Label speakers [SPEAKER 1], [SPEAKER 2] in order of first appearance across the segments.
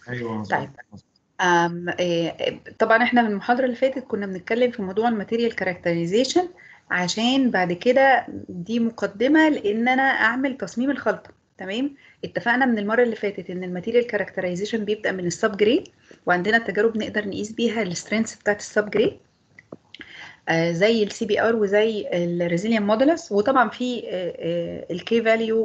[SPEAKER 1] ايوه مظبوط
[SPEAKER 2] طيب أم إيه، طبعا احنا من المحاضرة اللي فاتت كنا بنتكلم في موضوع الماتيريال كاركترايزيشن عشان بعد كده دي مقدمة لان انا اعمل تصميم الخلطة تمام اتفقنا من المرة اللي فاتت ان الماتيريال كاركترايزيشن بيبدأ من السب جريد وعندنا تجارب نقدر نقيس بيها السترينث بتاعت السب جريد آه، زي السي بي ار وزي الريزيليان مودولس وطبعا في الكي فاليو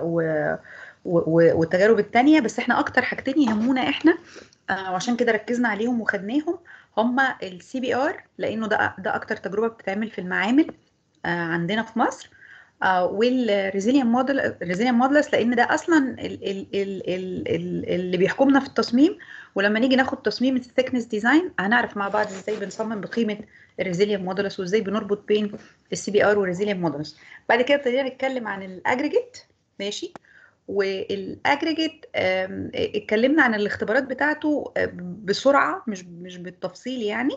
[SPEAKER 2] والتجارب التانية بس احنا اكتر حاجتين يهمونا احنا آه، وعشان كده ركزنا عليهم وخدناهم هما السي بي ار لانه ده ده اكتر تجربه بتتعمل في المعامل آه، عندنا في مصر والريزيليان موديل الريزيليان مودلس لان ده اصلا ال ال ال ال ال اللي بيحكمنا في التصميم ولما نيجي ناخد تصميم الثيكنس ديزاين هنعرف مع بعض ازاي بنصمم بقيمه الريزيليان مودلس وازاي بنربط بين السي بي ار والريزيليان مودلس بعد كده ابتدينا نتكلم عن الاجريجيت ماشي والاجريجيت اتكلمنا عن الاختبارات بتاعته بسرعه مش مش بالتفصيل يعني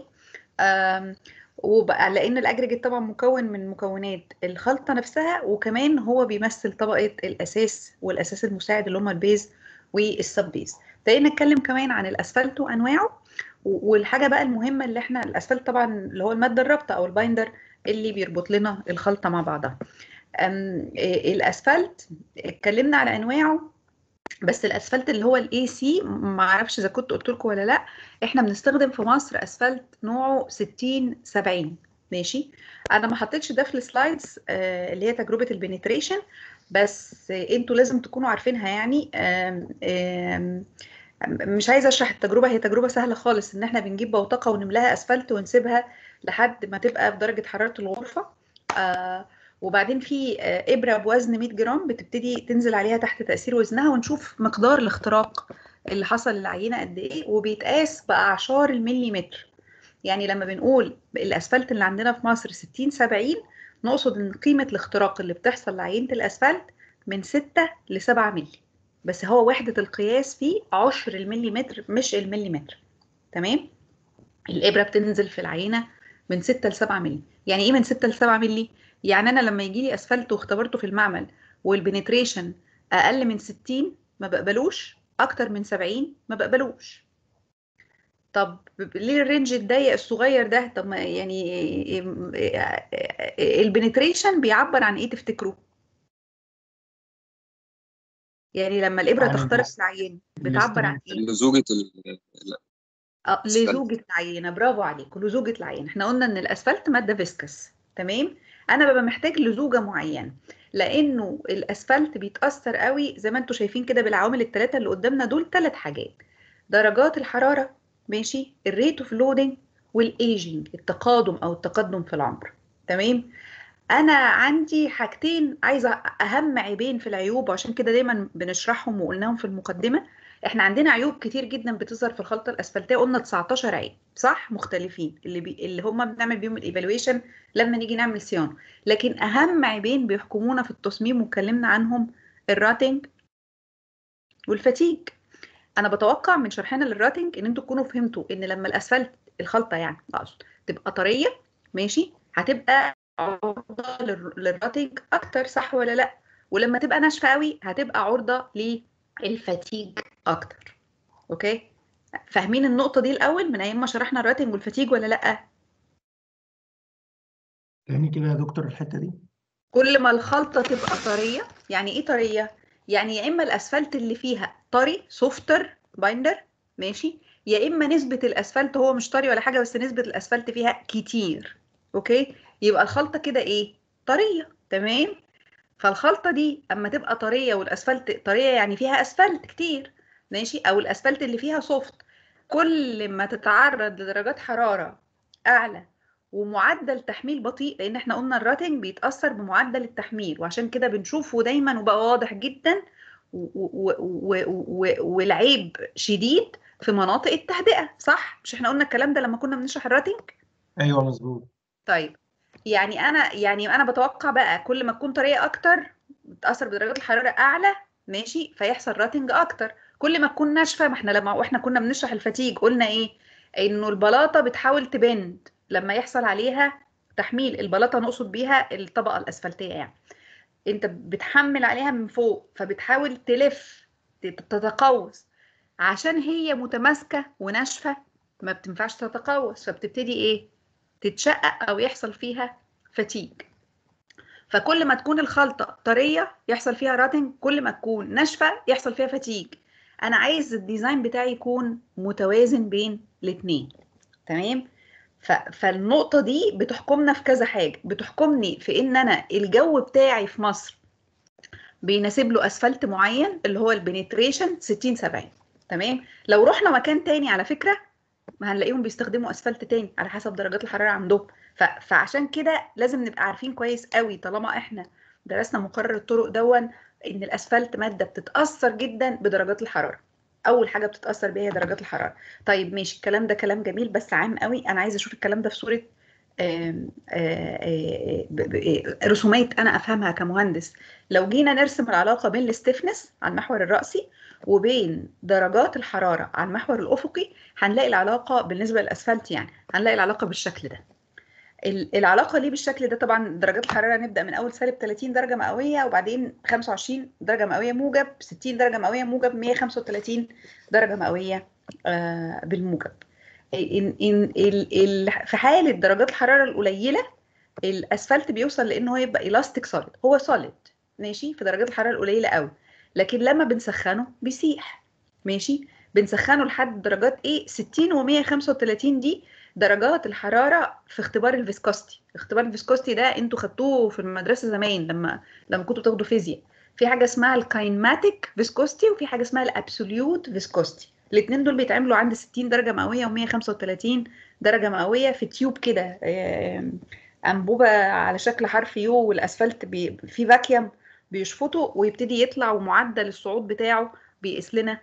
[SPEAKER 2] وبقى لان الاجريجيت طبعا مكون من مكونات الخلطه نفسها وكمان هو بيمثل طبقه الاساس والاساس المساعد اللي هم البيز والسب بيز ابتدينا نتكلم كمان عن الاسفلت وانواعه والحاجه بقى المهمه اللي احنا الاسفلت طبعا اللي هو الماده الرابطه او البايندر اللي بيربط لنا الخلطه مع بعضها الاسفلت اتكلمنا على انواعه بس الاسفلت اللي هو الاي سي ما اعرفش اذا كنت قلت لكم ولا لا احنا بنستخدم في مصر اسفلت نوعه 60 70 ماشي انا ما حطيتش ده في السلايدز آه اللي هي تجربه البنتريشن بس انتوا لازم تكونوا عارفينها يعني آم آم مش عايزه اشرح التجربه هي تجربه سهله خالص ان احنا بنجيب بوتقه ونملاها اسفلت ونسيبها لحد ما تبقى بدرجه حراره الغرفه آه وبعدين في ابره بوزن 100 جرام بتبتدي تنزل عليها تحت تاثير وزنها ونشوف مقدار الاختراق اللي حصل للعينه قد ايه وبيتقاس باعشار المليمتر يعني لما بنقول الاسفلت اللي عندنا في مصر 60 70 نقصد ان قيمه الاختراق اللي بتحصل لعينه الاسفلت من 6 ل 7 مللي بس هو وحده القياس فيه عشر المليمتر مش المليمتر تمام الابره بتنزل في العينه من 6 ل 7 مللي يعني ايه من 6 ل 7 مللي يعني انا لما يجي لي اسفلت واختبرته في المعمل والبنتريشن اقل من 60 ما بقبلوش اكتر من 70 ما بقبلوش طب ليه الرينج الضيق الصغير ده طب ما يعني البنتريشن بيعبر عن ايه تفتكروا يعني لما الابره
[SPEAKER 1] عن
[SPEAKER 2] تخترق العينه بتعبر عن ايه
[SPEAKER 3] لزوجة ال...
[SPEAKER 2] اه
[SPEAKER 3] أسفلت.
[SPEAKER 2] لزوجة العينة برافو عليك لزوجة العينة احنا قلنا ان الاسفلت مادة فيسكس تمام انا ببقى محتاج لزوجة معينة لانه الاسفلت بيتأثر قوي زي ما انتم شايفين كده بالعوامل الثلاثة اللي قدامنا دول ثلاث حاجات درجات الحرارة ماشي الريت اوف لودنج والايجنج التقادم او التقدم في العمر تمام انا عندي حاجتين عايزه اهم عيبين في العيوب وعشان كده دايما بنشرحهم وقلناهم في المقدمه احنا عندنا عيوب كتير جدا بتظهر في الخلطه الاسفلتيه قلنا 19 عيب صح مختلفين اللي بي... اللي هم بنعمل بيهم الايفالويشن لما نيجي نعمل صيانه لكن اهم عيبين بيحكمونا في التصميم واتكلمنا عنهم الراتنج والفتيج انا بتوقع من شرحنا للراتنج ان انتوا تكونوا فهمتوا ان لما الاسفلت الخلطه يعني اقصد تبقى طريه ماشي هتبقى عرضه لل- للراتنج اكتر صح ولا لا ولما تبقى ناشفه قوي هتبقى عرضه للفتيج اكتر اوكي فاهمين النقطه دي الاول من ايام ما شرحنا الراتنج والفتيج ولا لا
[SPEAKER 1] تاني كده يا دكتور الحتة دي
[SPEAKER 2] كل ما الخلطه تبقى طريه يعني ايه طريه يعني يا اما الاسفلت اللي فيها طري سوفتر بايندر ماشي يا اما نسبه الاسفلت هو مش طري ولا حاجه بس نسبه الاسفلت فيها كتير اوكي يبقى الخلطه كده ايه طريه تمام فالخلطه دي اما تبقى طريه والاسفلت طريه يعني فيها اسفلت كتير ماشي او الاسفلت اللي فيها سوفت كل ما تتعرض لدرجات حراره اعلى ومعدل تحميل بطيء لان احنا قلنا الراتنج بيتاثر بمعدل التحميل وعشان كده بنشوفه دايما وبقى واضح جدا و- و- و- و- والعيب شديد في مناطق التهدئه صح مش احنا قلنا الكلام ده لما كنا بنشرح الراتنج
[SPEAKER 1] ايوه مظبوط
[SPEAKER 2] طيب يعني انا يعني انا بتوقع بقى كل ما تكون طريه اكتر بتاثر بدرجات الحراره اعلى ماشي فيحصل راتنج اكتر كل ما تكون ناشفه ما احنا لما واحنا كنا بنشرح الفتيج قلنا ايه انه البلاطه بتحاول تبند لما يحصل عليها تحميل البلاطه نقصد بيها الطبقه الاسفلتيه يعني انت بتحمل عليها من فوق فبتحاول تلف تتقوس عشان هي متماسكه وناشفه ما بتنفعش تتقوس فبتبتدي ايه تتشقق او يحصل فيها فتيج فكل ما تكون الخلطه طريه يحصل فيها راتنج كل ما تكون ناشفه يحصل فيها فتيج انا عايز الديزاين بتاعي يكون متوازن بين الاثنين تمام فالنقطه دي بتحكمنا في كذا حاجه بتحكمني في ان انا الجو بتاعي في مصر بيناسب له اسفلت معين اللي هو البنتريشن 60 70 تمام لو رحنا مكان تاني على فكره ما هنلاقيهم بيستخدموا اسفلت تاني على حسب درجات الحراره عندهم فعشان كده لازم نبقى عارفين كويس قوي طالما احنا درسنا مقرر الطرق دون ان الاسفلت ماده بتتاثر جدا بدرجات الحراره اول حاجه بتتاثر بيها هي درجات الحراره طيب ماشي الكلام ده كلام جميل بس عام قوي انا عايزه اشوف الكلام ده في صوره آم آم رسومات انا افهمها كمهندس لو جينا نرسم العلاقه بين الاستفنس على المحور الراسي وبين درجات الحراره على المحور الافقي هنلاقي العلاقه بالنسبه للاسفلت يعني هنلاقي العلاقه بالشكل ده العلاقه ليه بالشكل ده طبعا درجات الحراره نبدا من اول سالب 30 درجه مئويه وبعدين 25 درجه مئويه موجب 60 درجه مئويه موجب 135 درجه مئويه آه بالموجب إن إن ال ال في حاله درجات الحراره القليله الاسفلت بيوصل لان هو يبقى الاستيك سوليد هو سوليد ماشي في درجات الحراره القليله قوي لكن لما بنسخنه بيسيح ماشي بنسخنه لحد درجات ايه 60 و135 دي درجات الحراره في اختبار الفيسكوستي اختبار الفيسكوستي ده انتوا خدتوه في المدرسه زمان لما لما كنتوا بتاخدوا فيزياء في حاجه اسمها الكاينماتيك فيسكوستي وفي حاجه اسمها الابسوليوت فيسكوستي الاثنين دول بيتعملوا عند 60 درجه مئويه و135 درجه مئويه في تيوب كده انبوبه على شكل حرف يو والاسفلت بي في فاكيوم بيشفطه ويبتدي يطلع ومعدل الصعود بتاعه بيقيس لنا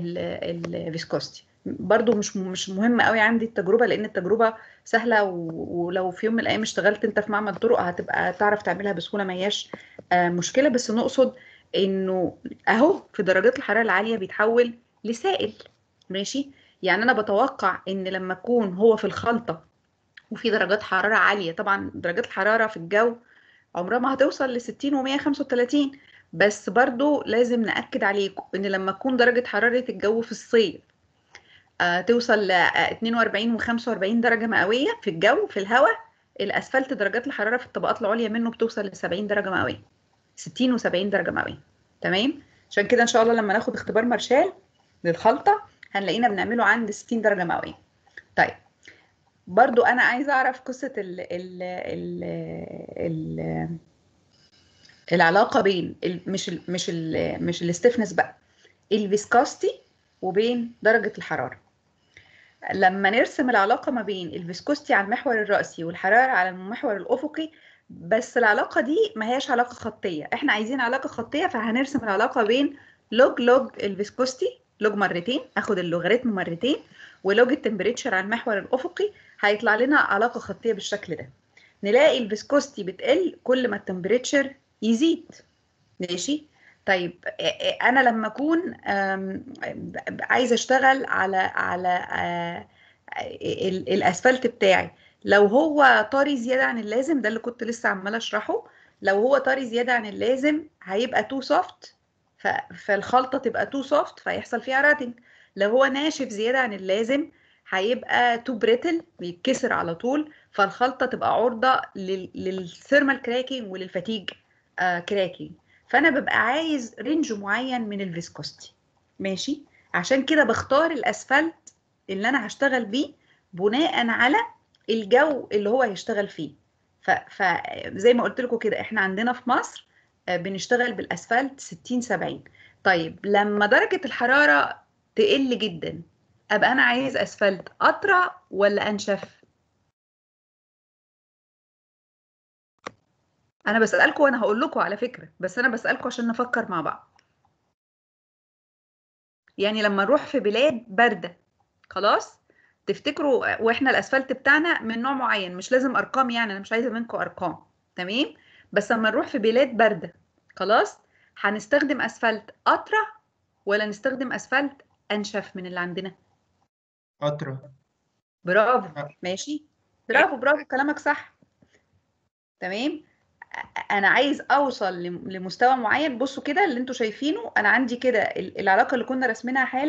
[SPEAKER 2] الفيسكوستي برضو مش مش مهم قوي عندي التجربه لان التجربه سهله ولو في يوم من الايام اشتغلت انت في معمل طرق هتبقى تعرف تعملها بسهوله ما هياش مشكله بس نقصد انه اهو في درجات الحراره العاليه بيتحول لسائل ماشي يعني انا بتوقع ان لما اكون هو في الخلطه وفي درجات حراره عاليه طبعا درجات الحراره في الجو عمرها ما هتوصل ل 60 و135 بس برضو لازم ناكد عليكم ان لما تكون درجه حراره الجو في الصيف آه توصل ل 42 و45 درجه مئويه في الجو في الهواء الاسفلت درجات الحراره في الطبقات العليا منه بتوصل ل 70 درجه مئويه 60 و70 درجه مئويه تمام عشان كده ان شاء الله لما ناخد اختبار مارشال للخلطه هنلاقينا بنعمله عند 60 درجه مئويه طيب برضو انا عايزه اعرف قصه ال ال ال ال العلاقه بين ال مش ال مش ال مش الاستفنس بقى الفيسكوستي وبين درجه الحراره لما نرسم العلاقه ما بين الفيسكوستي على المحور الرأسي والحراره على المحور الافقي بس العلاقه دي ما هياش علاقه خطيه احنا عايزين علاقه خطيه فهنرسم العلاقه بين لوج لوج الفيسكوستي لوج مرتين اخد اللوغاريتم مرتين ولوج التمبريتشر على المحور الافقي هيطلع لنا علاقه خطيه بالشكل ده نلاقي الفيسكوستي بتقل كل ما التمبريتشر يزيد ماشي طيب انا لما اكون عايزه اشتغل على على الاسفلت بتاعي لو هو طري زياده عن اللازم ده اللي كنت لسه عماله اشرحه لو هو طري زياده عن اللازم هيبقى تو سوفت فالخلطه تبقى تو سوفت فيحصل فيها راتنج لو هو ناشف زياده عن اللازم هيبقى تو بريتل بيتكسر على طول فالخلطه تبقى عرضه للثيرمال كراكنج وللفتيج آه كراكنج فانا ببقى عايز رينج معين من الفيسكوستي ماشي عشان كده بختار الاسفلت اللي انا هشتغل بيه بناء على الجو اللي هو هيشتغل فيه فزي ما قلت لكم كده احنا عندنا في مصر آه بنشتغل بالاسفلت 60 70 طيب لما درجه الحراره تقل جدا ابقى انا عايز اسفلت اطرى ولا انشف انا بسالكم وانا هقول لكم على فكره بس انا بسالكم عشان نفكر مع بعض يعني لما نروح في بلاد بارده خلاص تفتكروا واحنا الاسفلت بتاعنا من نوع معين مش لازم ارقام يعني انا مش عايزه منكم ارقام تمام بس لما نروح في بلاد بارده خلاص هنستخدم اسفلت اطرى ولا نستخدم اسفلت انشف من اللي عندنا
[SPEAKER 1] أطرى
[SPEAKER 2] برافو ماشي برافو برافو كلامك صح تمام انا عايز اوصل لمستوى معين بصوا كده اللي انتوا شايفينه انا عندي كده العلاقه اللي كنا راسمينها حالا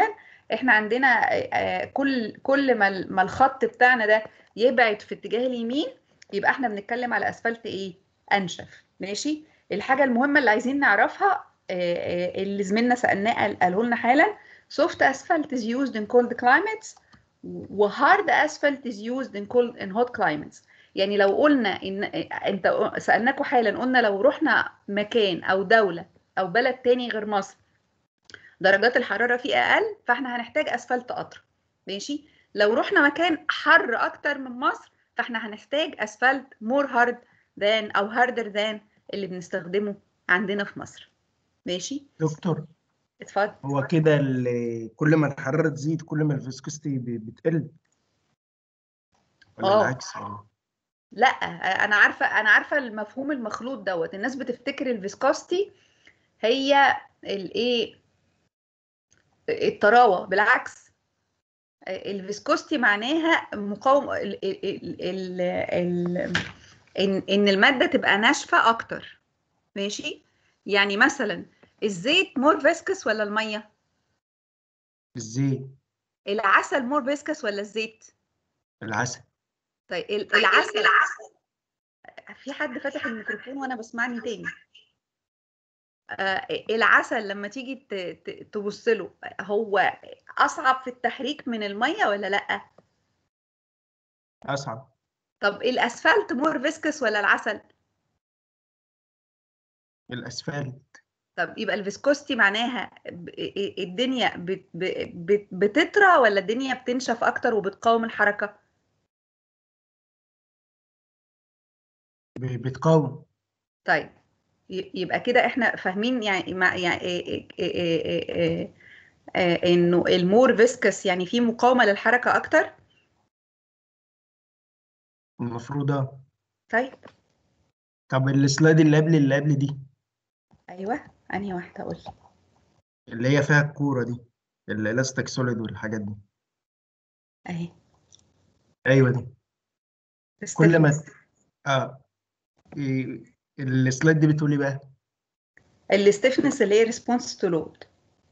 [SPEAKER 2] احنا عندنا آه، كل كل ما ال- ما الخط بتاعنا ده يبعد في اتجاه اليمين يبقى احنا بنتكلم على اسفلت ايه انشف ماشي الحاجه المهمه اللي عايزين نعرفها آه، آه، اللي زميلنا سالناه قال- قاله لنا حالا soft asphalt is used in cold climates و hard asphalt is used in cold in hot climates يعني لو قلنا ان انت سالناكوا حالا قلنا لو رحنا مكان او دوله او بلد تاني غير مصر درجات الحراره فيه اقل فاحنا هنحتاج اسفلت قطر ماشي لو رحنا مكان حر اكتر من مصر فاحنا هنحتاج اسفلت مور هارد ذان او هاردر ذان اللي بنستخدمه عندنا في مصر ماشي
[SPEAKER 1] دكتور
[SPEAKER 2] اتفضل
[SPEAKER 1] هو كده ال- كل ما الحرارة تزيد كل ما الفيسكوستي ب- بتقل ولا
[SPEAKER 2] آه.
[SPEAKER 1] العكس يعني
[SPEAKER 2] لا انا عارفه انا عارفه المفهوم المخلوط دوت الناس بتفتكر الفيسكوستي هي الايه الطراوه بالعكس الفيسكوستي معناها مقاوم ال ال ال ال ان ان الماده تبقى ناشفه اكتر ماشي يعني مثلا الزيت مور فيسكس ولا الميه
[SPEAKER 1] الزيت
[SPEAKER 2] العسل مور فيسكس ولا الزيت
[SPEAKER 1] العسل
[SPEAKER 2] طيب ال- العسل في حد فاتح الميكروفون وانا بسمعني تاني آه، العسل لما تيجي ت- ت- تبص له هو اصعب في التحريك من الميه ولا لا
[SPEAKER 1] أصعب
[SPEAKER 2] طب الاسفلت مور فيسكس ولا العسل
[SPEAKER 1] الأسفلت
[SPEAKER 2] طب يبقى الفيسكوستي معناها ب- الدنيا بت- ب- بت- بتطرى ولا الدنيا بتنشف اكتر وبتقاوم الحركه
[SPEAKER 1] ب- بتقاوم
[SPEAKER 2] طيب ي- يبقى كده احنا فاهمين يعني مع يعني إيه- إيه- إيه- إيه- إيه- إيه- انه المور فيسكس يعني فيه مقاومه للحركه اكتر
[SPEAKER 1] المفروض اه
[SPEAKER 2] طيب
[SPEAKER 1] طب السلايد اللي قبل اللي قبل دي
[SPEAKER 2] ايوه انهي واحده اقول
[SPEAKER 1] اللي هي فيها الكورة دي الالاستيك سوليد والحاجات دي
[SPEAKER 2] اهي
[SPEAKER 1] ايوه دي كل ما
[SPEAKER 2] stiffness.
[SPEAKER 1] اه إيه، السلايد دي بتقول ايه بقى
[SPEAKER 2] الستيفنس اللي هي ريسبونس تو لود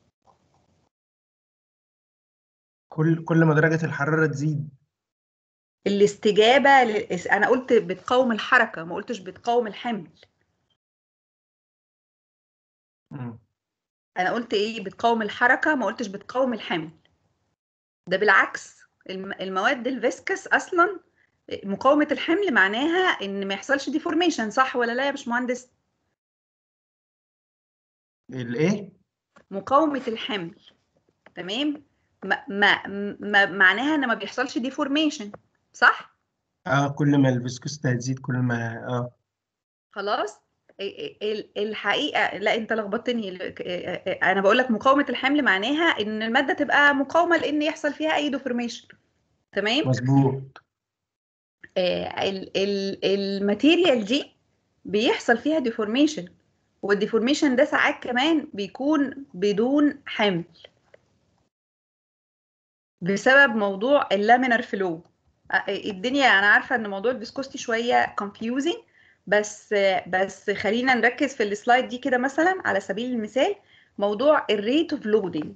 [SPEAKER 1] كل كل ما درجة الحرارة تزيد
[SPEAKER 2] الاستجابه لل... انا قلت بتقاوم الحركه ما قلتش بتقاوم الحمل
[SPEAKER 1] مم.
[SPEAKER 2] انا قلت ايه بتقاوم الحركه ما قلتش بتقاوم الحمل ده بالعكس الم... المواد الفيسكس اصلا مقاومه الحمل معناها ان ما يحصلش ديفورميشن صح ولا لا يا باشمهندس
[SPEAKER 1] الايه
[SPEAKER 2] مقاومه الحمل تمام ما... ما... ما معناها ان ما بيحصلش ديفورميشن صح
[SPEAKER 1] اه كل ما الفيسكوستي هتزيد كل ما اه
[SPEAKER 2] خلاص ال- ال- الحقيقه لا انت لخبطتني انا بقول لك مقاومه الحمل معناها ان الماده تبقى مقاومه لان يحصل فيها اي ديفورميشن تمام
[SPEAKER 1] مظبوط
[SPEAKER 2] آه، ال- ال- الماتيريال دي بيحصل فيها ديفورميشن والديفورميشن ده ساعات كمان بيكون بدون حمل بسبب موضوع اللامينر فلو الدنيا انا عارفه ان موضوع الفيسكوستي شويه confusing بس بس خلينا نركز في السلايد دي كده مثلا على سبيل المثال موضوع الريت اوف لودنج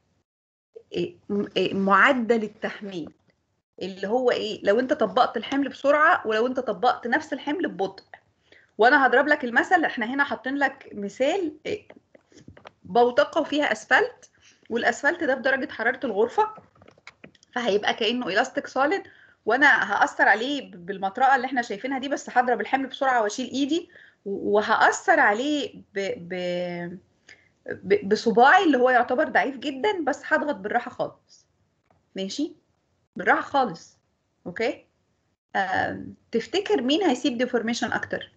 [SPEAKER 2] معدل التحميل اللي هو ايه لو انت طبقت الحمل بسرعه ولو انت طبقت نفس الحمل ببطء وانا هضرب لك المثل احنا هنا حاطين لك مثال إيه، بوتقه وفيها اسفلت والاسفلت ده بدرجه حراره الغرفه فهيبقى كانه الاستيك سوليد وانا هاثر عليه بالمطرقه اللي احنا شايفينها دي بس هضرب الحمل بسرعه واشيل ايدي و- وهاثر عليه ب... ب... ب... بصباعي اللي هو يعتبر ضعيف جدا بس هضغط بالراحه خالص ماشي بالراحه خالص اوكي آم، تفتكر مين هيسيب ديفورميشن اكتر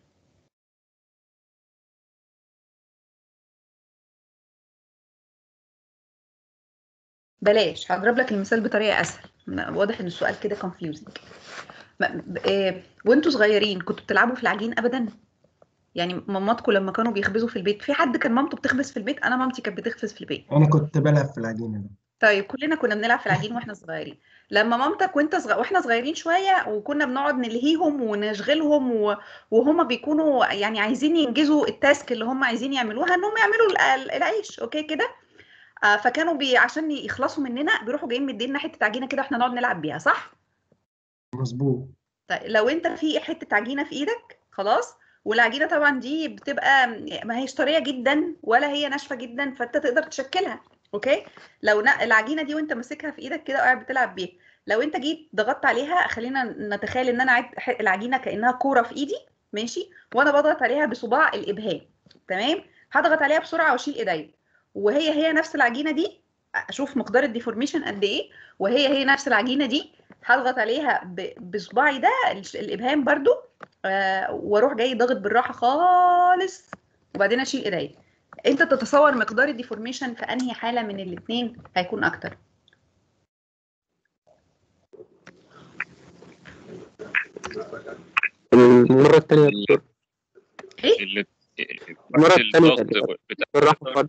[SPEAKER 2] بلاش هضرب لك المثال بطريقه اسهل واضح ان السؤال كده confusing ما- ب- آه، وانتوا صغيرين كنتوا بتلعبوا في العجين ابدا يعني ماماتكم لما كانوا بيخبزوا في البيت في حد كان مامته بتخبز في البيت انا مامتي كانت بتخبز في البيت
[SPEAKER 1] انا كنت بلعب في العجينة ده
[SPEAKER 2] طيب كلنا كنا بنلعب في العجين واحنا صغيرين لما مامتك وانت صغ... واحنا صغيرين شويه وكنا بنقعد نلهيهم ونشغلهم و... وهم بيكونوا يعني عايزين ينجزوا التاسك اللي هم عايزين يعملوها انهم يعملوا ال- ال- العيش اوكي كده آه، فكانوا بي عشان يخلصوا مننا بيروحوا جايين مدينا حته عجينه كده احنا نقعد نلعب بيها صح
[SPEAKER 1] مظبوط
[SPEAKER 2] طيب لو انت في حته عجينه في ايدك خلاص والعجينه طبعا دي بتبقى ما هيش طريه جدا ولا هي ناشفه جدا فانت تقدر تشكلها اوكي لو ن- العجينه دي وانت ماسكها في ايدك كده وقاعد بتلعب بيها لو انت جيت ضغطت عليها خلينا نتخيل ان انا عد ح- العجينه كانها كوره في ايدي ماشي وانا بضغط عليها بصباع الابهام تمام هضغط عليها بسرعه واشيل ايديا وهي هي نفس العجينه دي اشوف مقدار الديفورميشن قد ايه وهي هي نفس العجينه دي هضغط عليها ب- بصباعي ده الش- الابهام برضو آه واروح جاي ضاغط بالراحه خالص وبعدين اشيل ايديا انت تتصور مقدار الديفورميشن في انهي حاله من الاثنين هيكون اكتر
[SPEAKER 3] المرة الثانية دكتور
[SPEAKER 2] ايه
[SPEAKER 4] اللي
[SPEAKER 3] المرة الثانية
[SPEAKER 4] الضغط بتاع
[SPEAKER 3] بالراحة خالص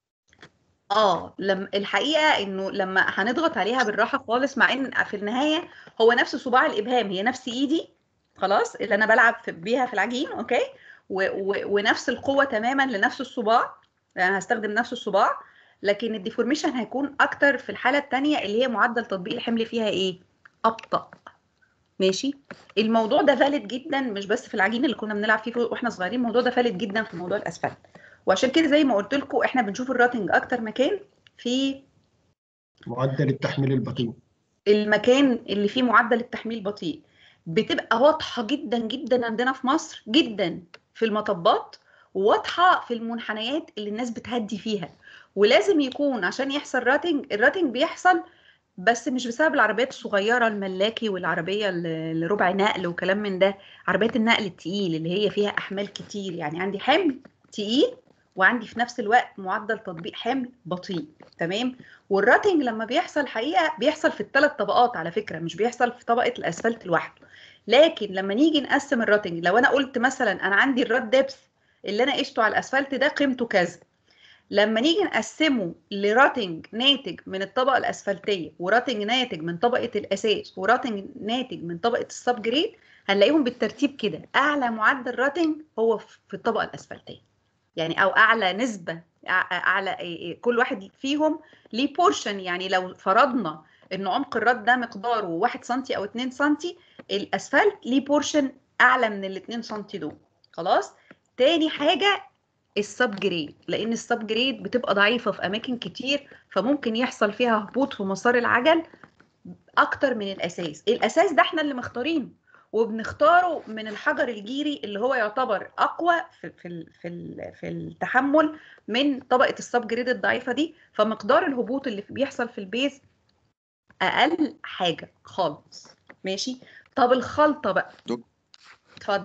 [SPEAKER 2] اه لما الحقيقه انه لما هنضغط عليها بالراحه خالص مع ان في النهايه هو نفس صباع الابهام هي نفس ايدي خلاص اللي انا بلعب في بيها في العجين اوكي و و ونفس القوه تماما لنفس الصباع يعني هستخدم نفس الصباع لكن الديفورميشن هيكون اكتر في الحاله الثانيه اللي هي معدل تطبيق الحمل فيها ايه ابطا ماشي الموضوع ده فالid جدا مش بس في العجين اللي كنا بنلعب فيه واحنا صغيرين الموضوع ده فالid جدا في موضوع الاسفلت وعشان كده زي ما قلت لكم احنا بنشوف الراتنج اكتر مكان في
[SPEAKER 1] معدل التحميل البطيء
[SPEAKER 2] المكان اللي فيه معدل التحميل بطيء بتبقى واضحه جدا جدا عندنا في مصر جدا في المطبات وواضحه في المنحنيات اللي الناس بتهدي فيها ولازم يكون عشان يحصل راتنج الراتنج بيحصل بس مش بسبب العربيات الصغيره الملاكي والعربيه اللي ربع نقل وكلام من ده عربيات النقل التقيل اللي هي فيها احمال كتير يعني عندي حمل تقيل وعندي في نفس الوقت معدل تطبيق حمل بطيء تمام والراتنج لما بيحصل حقيقه بيحصل في الثلاث طبقات على فكره مش بيحصل في طبقه الاسفلت لوحده لكن لما نيجي نقسم الراتنج لو انا قلت مثلا انا عندي الرات ديبث اللي انا قشته على الاسفلت ده قيمته كذا لما نيجي نقسمه لراتنج ناتج من الطبقه الاسفلتيه وراتنج ناتج من طبقه الاساس وراتنج ناتج من طبقه السب جريد هنلاقيهم بالترتيب كده اعلى معدل راتنج هو في الطبقه الاسفلتيه يعني او اعلى نسبه اعلى كل واحد فيهم ليه بورشن يعني لو فرضنا ان عمق الرد ده مقداره 1 سم او 2 سم الاسفلت ليه بورشن اعلى من ال 2 سم دول خلاص تاني حاجه السب جريد لان السب جريد بتبقى ضعيفه في اماكن كتير فممكن يحصل فيها هبوط في مسار العجل اكتر من الاساس الاساس ده احنا اللي مختارينه وبنختاره من الحجر الجيري اللي هو يعتبر اقوى في في في, في التحمل من طبقه السب جريد الضعيفه دي فمقدار الهبوط اللي بيحصل في البيز اقل حاجه خالص ماشي طب الخلطه بقى
[SPEAKER 5] دك-
[SPEAKER 2] اتفضل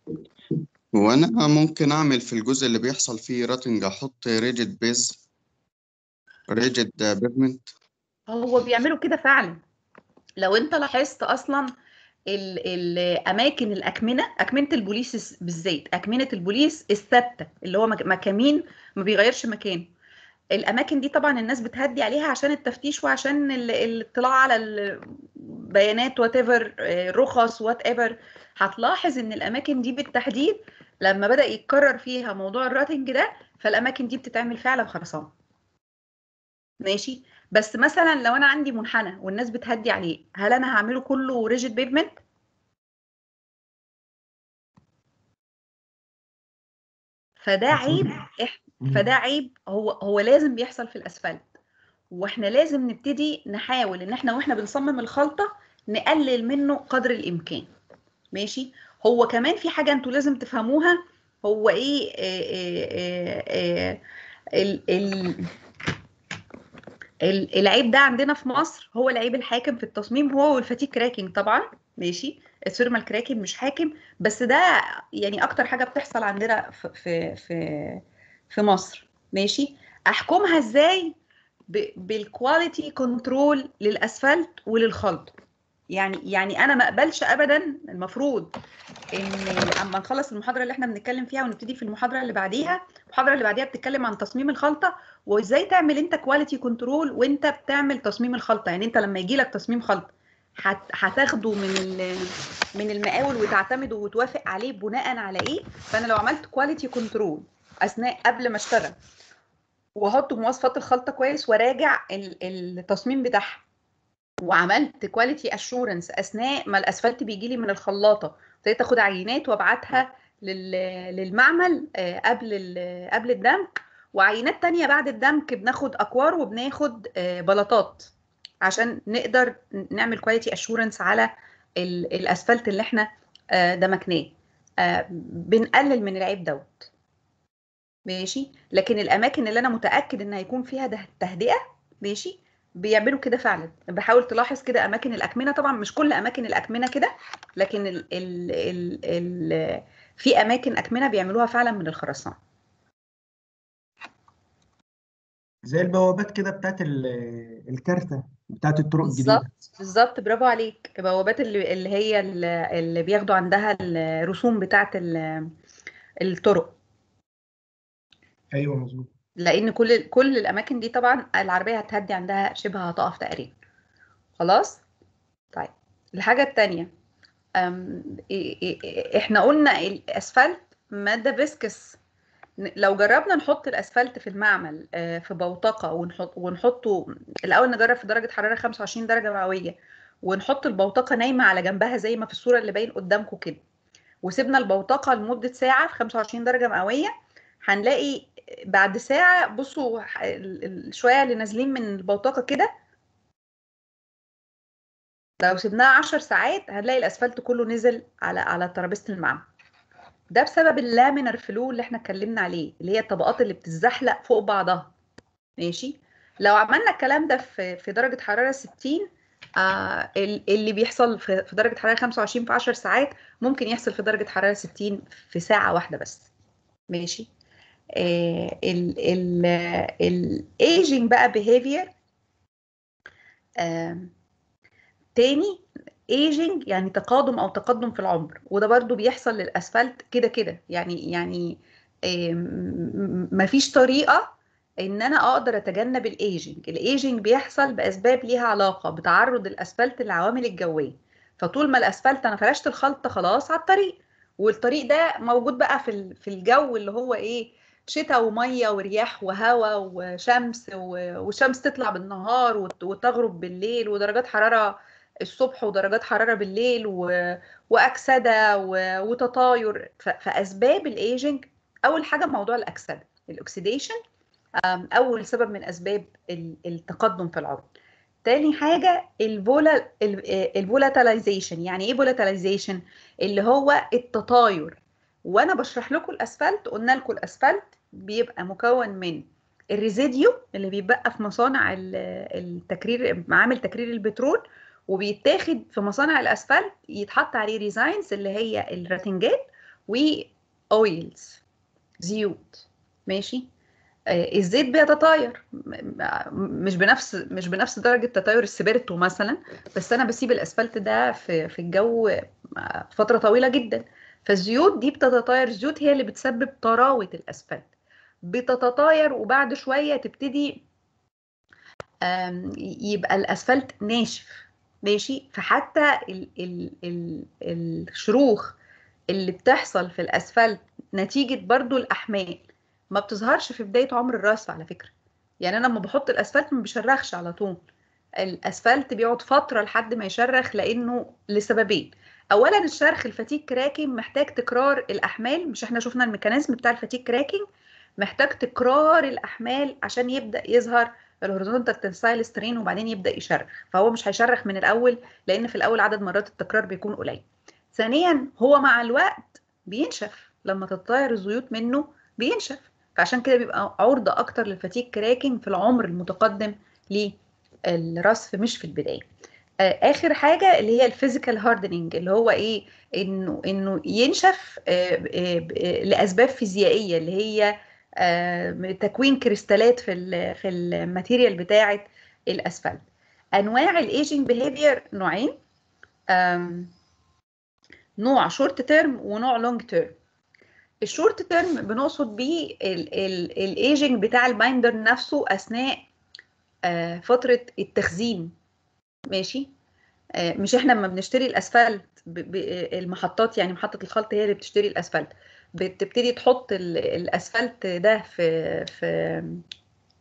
[SPEAKER 5] وانا ممكن اعمل في الجزء اللي بيحصل فيه راتنج احط ريجيد بيز ريجيد بيفمنت
[SPEAKER 2] هو بيعملوا كده فعلا لو انت لاحظت اصلا ال- الاماكن الاكمنه اكمنه البوليس بالذات اكمنه البوليس الثابته اللي هو مك- مكامين ما بيغيرش مكانه الاماكن دي طبعا الناس بتهدي عليها عشان التفتيش وعشان ال- الاطلاع على البيانات وات ايفر رخص وات ايفر هتلاحظ ان الاماكن دي بالتحديد لما بدا يتكرر فيها موضوع الراتنج ده فالاماكن دي بتتعمل فعلا خرسانه ماشي بس مثلا لو انا عندي منحنى والناس بتهدي عليه هل انا هعمله كله ريجيد بيفمنت فده عيب إح- فده عيب هو هو لازم بيحصل في الاسفلت واحنا لازم نبتدي نحاول ان احنا واحنا بنصمم الخلطه نقلل منه قدر الامكان ماشي هو كمان في حاجه انتوا لازم تفهموها هو ايه آه، آه، آه، آه، ال ال ال- العيب ده عندنا في مصر هو العيب الحاكم في التصميم هو والفتيك كراكنج طبعا ماشي الثيرمال كراكنج مش حاكم بس ده يعني اكتر حاجه بتحصل عندنا في في في, في مصر ماشي احكمها ازاي ب- بالكواليتي كنترول للاسفلت وللخلط يعني يعني انا ما اقبلش ابدا المفروض ان اما نخلص المحاضره اللي احنا بنتكلم فيها ونبتدي في المحاضره اللي بعديها المحاضره اللي بعديها بتتكلم عن تصميم الخلطه وازاي تعمل انت كواليتي كنترول وانت بتعمل تصميم الخلطه يعني انت لما يجي لك تصميم خلطه هت- هتاخده من ال- من المقاول وتعتمده وتوافق عليه بناء على ايه فانا لو عملت كواليتي كنترول اثناء قبل ما اشتغل واحط مواصفات الخلطه كويس وراجع ال- التصميم بتاعها وعملت كواليتي اشورنس اثناء ما الاسفلت بيجي لي من الخلاطه ابتديت اخد عينات وابعتها لل- للمعمل آه، قبل ال- قبل الدمك وعينات تانية بعد الدمك بناخد اكوار وبناخد آه، بلاطات عشان نقدر نعمل كواليتي اشورنس على ال- الاسفلت اللي احنا آه، دمكناه آه، بنقلل من العيب دوت ماشي لكن الاماكن اللي انا متاكد ان هيكون فيها ده- تهدئه ماشي بيعملوا كده فعلا بحاول تلاحظ كده اماكن الاكمنه طبعا مش كل اماكن الاكمنه كده لكن ال ال ال ال في اماكن اكمنه بيعملوها فعلا من الخرسانه
[SPEAKER 1] زي البوابات كده بتاعت ال- الكارتة بتاعت الطرق الجديدة
[SPEAKER 2] بالظبط بالظبط برافو عليك البوابات اللي اللي هي ال- اللي بياخدوا عندها الرسوم بتاعه ال- الطرق
[SPEAKER 1] ايوه مظبوط
[SPEAKER 2] لان كل كل الاماكن دي طبعا العربيه هتهدي عندها شبه هتقف تقريبا خلاص طيب الحاجه التانية أم، إيه- إيه- احنا قلنا الاسفلت ماده فيسكس ن- لو جربنا نحط الاسفلت في المعمل آه، في بوتقه ونحط ونحطه الاول نجرب في درجه حراره 25 درجه مئويه ونحط البوتقه نايمه على جنبها زي ما في الصوره اللي باين قدامكم كده وسيبنا البوتقه لمده ساعه في 25 درجه مئويه هنلاقي بعد ساعه بصوا ح- ال- ال- شويه اللي نازلين من البوتقه كده لو سيبناها 10 ساعات هنلاقي الاسفلت كله نزل على على ترابيزه المعمل ده بسبب اللامينر فلو اللي احنا اتكلمنا عليه اللي هي الطبقات اللي بتتزحلق فوق بعضها ماشي لو عملنا الكلام ده في في درجه حراره 60 آه ال- اللي بيحصل في في درجه حراره 25 في 10 ساعات ممكن يحصل في درجه حراره 60 في ساعه واحده بس ماشي آه ال ال الايجنج بقى behavior آه تاني ايجنج يعني تقادم او تقدم في العمر وده برضو بيحصل للاسفلت كده كده يعني يعني آه، م- م- مفيش طريقه ان انا اقدر اتجنب الايجنج الايجنج بيحصل باسباب ليها علاقه بتعرض الاسفلت للعوامل الجويه فطول ما الاسفلت انا فرشت الخلطه خلاص على الطريق والطريق ده موجود بقى في ال- في الجو اللي هو ايه شتاء وميه ورياح وهواء وشمس و- والشمس تطلع بالنهار وت- وتغرب بالليل ودرجات حراره الصبح ودرجات حراره بالليل و... واكسده و... وتطاير ف... فاسباب الايجنج اول حاجه موضوع الاكسده الاكسيديشن أم، اول سبب من اسباب ال- التقدم في العمر تاني حاجه الفولا الفولاتيلايزيشن يعني ايه فولاتيلايزيشن اللي هو التطاير وانا بشرح لكم الاسفلت قلنا لكم الاسفلت بيبقى مكون من الريزيديو اللي بيبقى في مصانع ال- التكرير معامل تكرير البترول وبيتاخد في مصانع الاسفلت يتحط عليه ريزاينز اللي هي الراتنجات واويلز زيوت ماشي آه، الزيت بيتطاير م- م- مش بنفس مش بنفس درجه تطاير السبيرتو مثلا بس انا بسيب الاسفلت ده في في الجو آه، فتره طويله جدا فالزيوت دي بتتطاير الزيوت هي اللي بتسبب طراوه الاسفلت بتتطاير وبعد شويه تبتدي آم، يبقى الاسفلت ناشف ماشي فحتى ال ال ال الشروخ اللي بتحصل في الاسفلت نتيجه برضو الاحمال ما بتظهرش في بدايه عمر الراس على فكره يعني انا لما بحط الاسفلت ما بيشرخش على طول الاسفلت بيقعد فتره لحد ما يشرخ لانه لسببين اولا الشرخ الفتيك كراكنج محتاج تكرار الاحمال مش احنا شفنا الميكانيزم بتاع الفتيك كراكنج محتاج تكرار الاحمال عشان يبدا يظهر الهوريزونتال تنسايل سترين وبعدين يبدا يشرخ فهو مش هيشرخ من الاول لان في الاول عدد مرات التكرار بيكون قليل ثانيا هو مع الوقت بينشف لما تتطاير الزيوت منه بينشف فعشان كده بيبقى عرضة أكتر للفتيك كراكنج في العمر المتقدم للرصف مش في البداية آه، آخر حاجة اللي هي الفيزيكال هاردنينج اللي هو إيه إنه إنه ينشف آه، آه، آه، لأسباب فيزيائية اللي هي آه، تكوين كريستالات في ال في الماتيريال بتاعة الأسفلت أنواع الإيجنج بيهيفير نوعين آم، نوع شورت تيرم ونوع لونج تيرم الشورت تيرم بنقصد بيه الايجنج بتاع البايندر نفسه اثناء آه، فتره التخزين ماشي آه، مش احنا لما بنشتري الاسفلت ب- ب- المحطات يعني محطه الخلط هي اللي بتشتري الاسفلت بتبتدي تحط ال- الاسفلت ده في في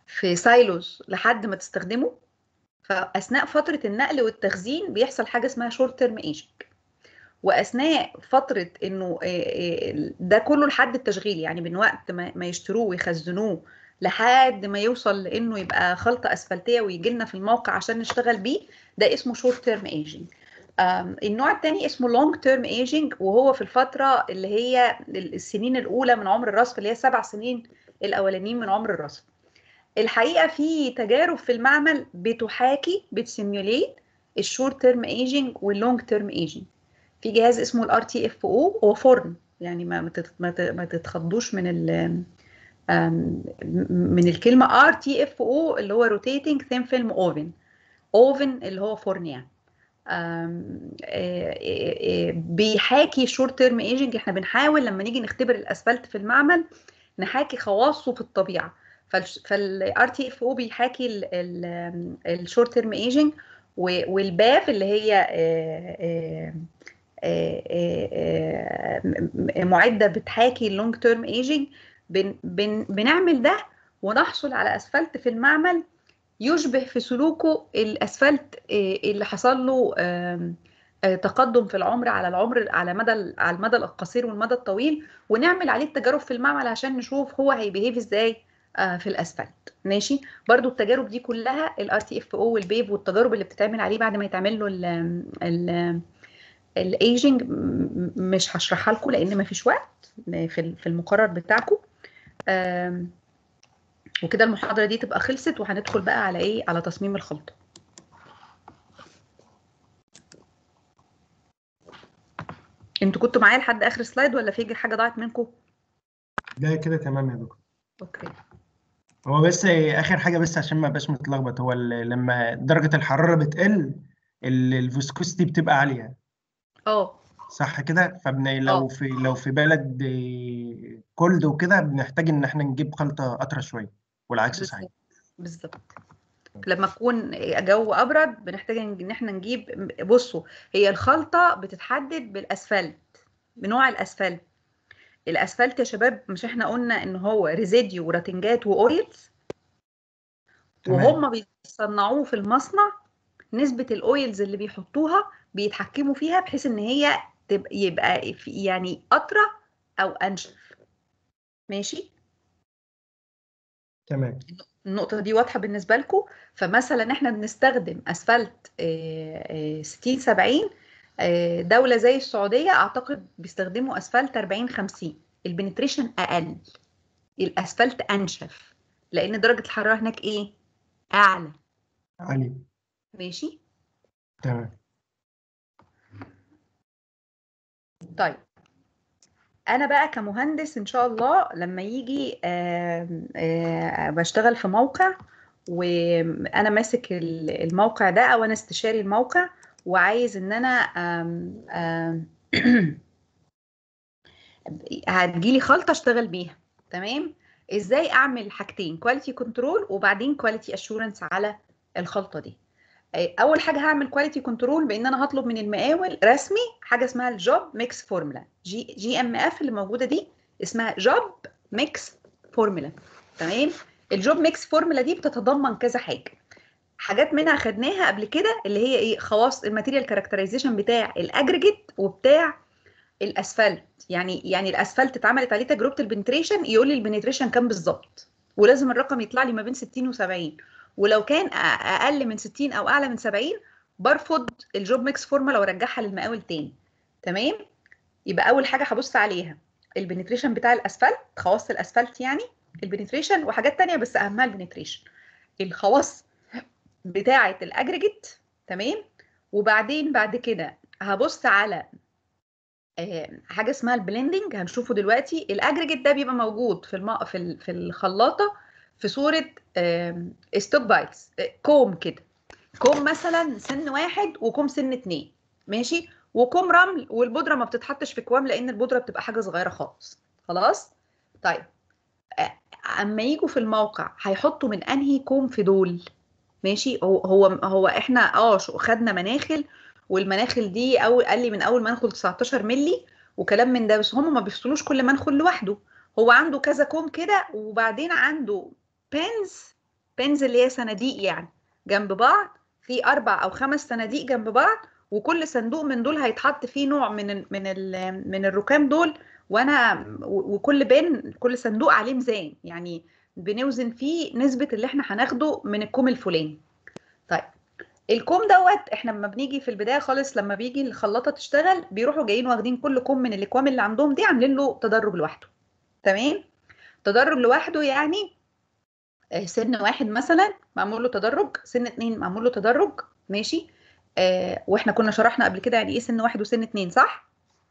[SPEAKER 2] في سايلوز لحد ما تستخدمه فاثناء فتره النقل والتخزين بيحصل حاجه اسمها شورت تيرم ايجنج واثناء فتره انه آه، آه، ده كله لحد التشغيل يعني من وقت ما ما يشتروه ويخزنوه لحد ما يوصل لانه يبقى خلطه اسفلتيه ويجي لنا في الموقع عشان نشتغل بيه ده اسمه شورت تيرم ايجنج النوع الثاني اسمه لونج تيرم ايجنج وهو في الفتره اللي هي السنين الاولى من عمر الرصف اللي هي سبع سنين الاولانيين من عمر الرصف الحقيقه في تجارب في المعمل بتحاكي بتسيميوليت الشورت تيرم ايجنج واللونج تيرم ايجنج في جهاز اسمه الار تي اف او هو فرن يعني ما ما تت- ما ت- ما تتخضوش من ال آم، من الكلمه ار تي اف او اللي هو روتيتنج ثين فيلم اوفن اوفن اللي هو فرن يعني آم، آه، آه، آه، بيحاكي شورت تيرم ايجنج احنا بنحاول لما نيجي نختبر الاسفلت في المعمل نحاكي خواصه في الطبيعه فالار تي اف او بيحاكي الشورت تيرم ايجنج والباف اللي هي آه، آه، آه، آه، آه، معده بتحاكي اللونج تيرم ايجنج بن بن بنعمل ده ونحصل على اسفلت في المعمل يشبه في سلوكه الاسفلت آه، اللي حصل له آم، آه، تقدم في العمر على العمر على مدى ال- على المدى القصير والمدى الطويل ونعمل عليه التجارب في المعمل عشان نشوف هو هيبيهيف ازاي آه، في الاسفلت ماشي برضو التجارب دي كلها الار تي اف او والبيف والتجارب اللي بتتعمل عليه بعد ما يتعمل له ال ال الايجنج م- مش هشرحها لكم لان ما فيش وقت في ال- في المقرر بتاعكم آم، وكده المحاضره دي تبقى خلصت وهندخل بقى على ايه على تصميم الخلطه انتوا كنتوا معايا لحد اخر سلايد ولا في حاجه ضاعت منكم
[SPEAKER 1] ده كده تمام يا دكتور
[SPEAKER 2] اوكي
[SPEAKER 1] هو بس اخر حاجه بس عشان ما ابقاش متلخبط هو ال- لما درجه الحراره بتقل ال- الفيسكوستي بتبقى عاليه
[SPEAKER 2] اه
[SPEAKER 1] صح كده فبن لو
[SPEAKER 2] آه.
[SPEAKER 1] في لو في بلد كولد وكده بنحتاج ان احنا نجيب خلطه اطرى شويه والعكس صحيح
[SPEAKER 2] بالظبط بالظبط لما يكون جو ابرد بنحتاج ان احنا نجيب بصوا هي الخلطه بتتحدد بالاسفلت بنوع الاسفلت الاسفلت يا شباب مش احنا قلنا ان هو ريزيديو وراتنجات واويلز
[SPEAKER 1] تمام.
[SPEAKER 2] وهم بيصنعوه في المصنع نسبة الاويلز اللي بيحطوها بيتحكموا فيها بحيث ان هي تبقى يبقى في- يعني اطرى او انشف ماشي
[SPEAKER 1] تمام
[SPEAKER 2] النقطة دي واضحة بالنسبة لكم فمثلا احنا بنستخدم اسفلت آه، آه، 60 70 آه، دولة زي السعودية اعتقد بيستخدموا اسفلت 40 50 البنتريشن اقل الاسفلت انشف لان درجة الحرارة هناك ايه اعلى
[SPEAKER 1] علي
[SPEAKER 2] ماشي
[SPEAKER 1] تمام
[SPEAKER 2] طيب انا بقى كمهندس ان شاء الله لما يجي آم، آه، بشتغل في موقع وانا ماسك ال- الموقع ده او انا استشاري الموقع وعايز ان انا آم، آم، هتجيلي خلطه اشتغل بيها تمام ازاي اعمل حاجتين كواليتي كنترول وبعدين كواليتي اشورنس على الخلطه دي آه، اول حاجه هعمل كواليتي كنترول بان انا هطلب من المقاول رسمي حاجه اسمها الجوب ميكس فورمولا جي جي ام اف اللي موجوده دي اسمها جوب ميكس فورمولا تمام الجوب ميكس فورمولا دي بتتضمن كذا حاجه حاجات منها خدناها قبل كده اللي هي ايه خواص الماتيريال كاركترايزيشن بتاع الاجريجيت وبتاع الاسفلت يعني يعني الاسفلت اتعملت عليه تجربه البنتريشن يقول لي البنتريشن كام بالظبط ولازم الرقم يطلع لي ما بين 60 و70 ولو كان أ- اقل من 60 او اعلى من 70 برفض الجوب ميكس فورمولا وارجعها للمقاول تاني تمام يبقى اول حاجه هبص عليها البنتريشن بتاع الاسفلت خواص الاسفلت يعني البنتريشن وحاجات تانية بس اهمها البنتريشن الخواص بتاعه الاجريجيت تمام وبعدين بعد كده هبص على آه، حاجه اسمها البلندنج هنشوفه دلوقتي الاجريجيت ده بيبقى موجود في الم... في ال- في الخلاطه في صوره ستوك بايتس كوم كده كوم مثلا سن واحد وكوم سن اتنين ماشي وكوم رمل والبودره ما بتتحطش في كوام لان البودره بتبقى حاجه صغيره خالص خلاص طيب آه، اما يجوا في الموقع هيحطوا من انهي كوم في دول ماشي هو هو هو احنا اه شو- خدنا مناخل والمناخل دي اول قال لي من اول منخل 19 مللي وكلام من ده بس هم ما بيفصلوش كل منخل لوحده هو عنده كذا كوم كده وبعدين عنده بينز بنز اللي هي صناديق يعني جنب بعض في اربع او خمس صناديق جنب بعض وكل صندوق من دول هيتحط فيه نوع من ال من ال من الركام دول وانا و- وكل بين كل صندوق عليه ميزان يعني بنوزن فيه نسبة اللي احنا هناخده من الكوم الفلاني طيب الكوم دوت احنا لما بنيجي في البدايه خالص لما بيجي الخلاطه تشتغل بيروحوا جايين واخدين كل كوم من الاكوام اللي عندهم دي عاملين له تدرج لوحده تمام تدرج لوحده يعني آه، سن واحد مثلا معمول له تدرج سن اتنين معمول له تدرج ماشي آه واحنا كنا شرحنا قبل كده يعني ايه سن واحد وسن اتنين صح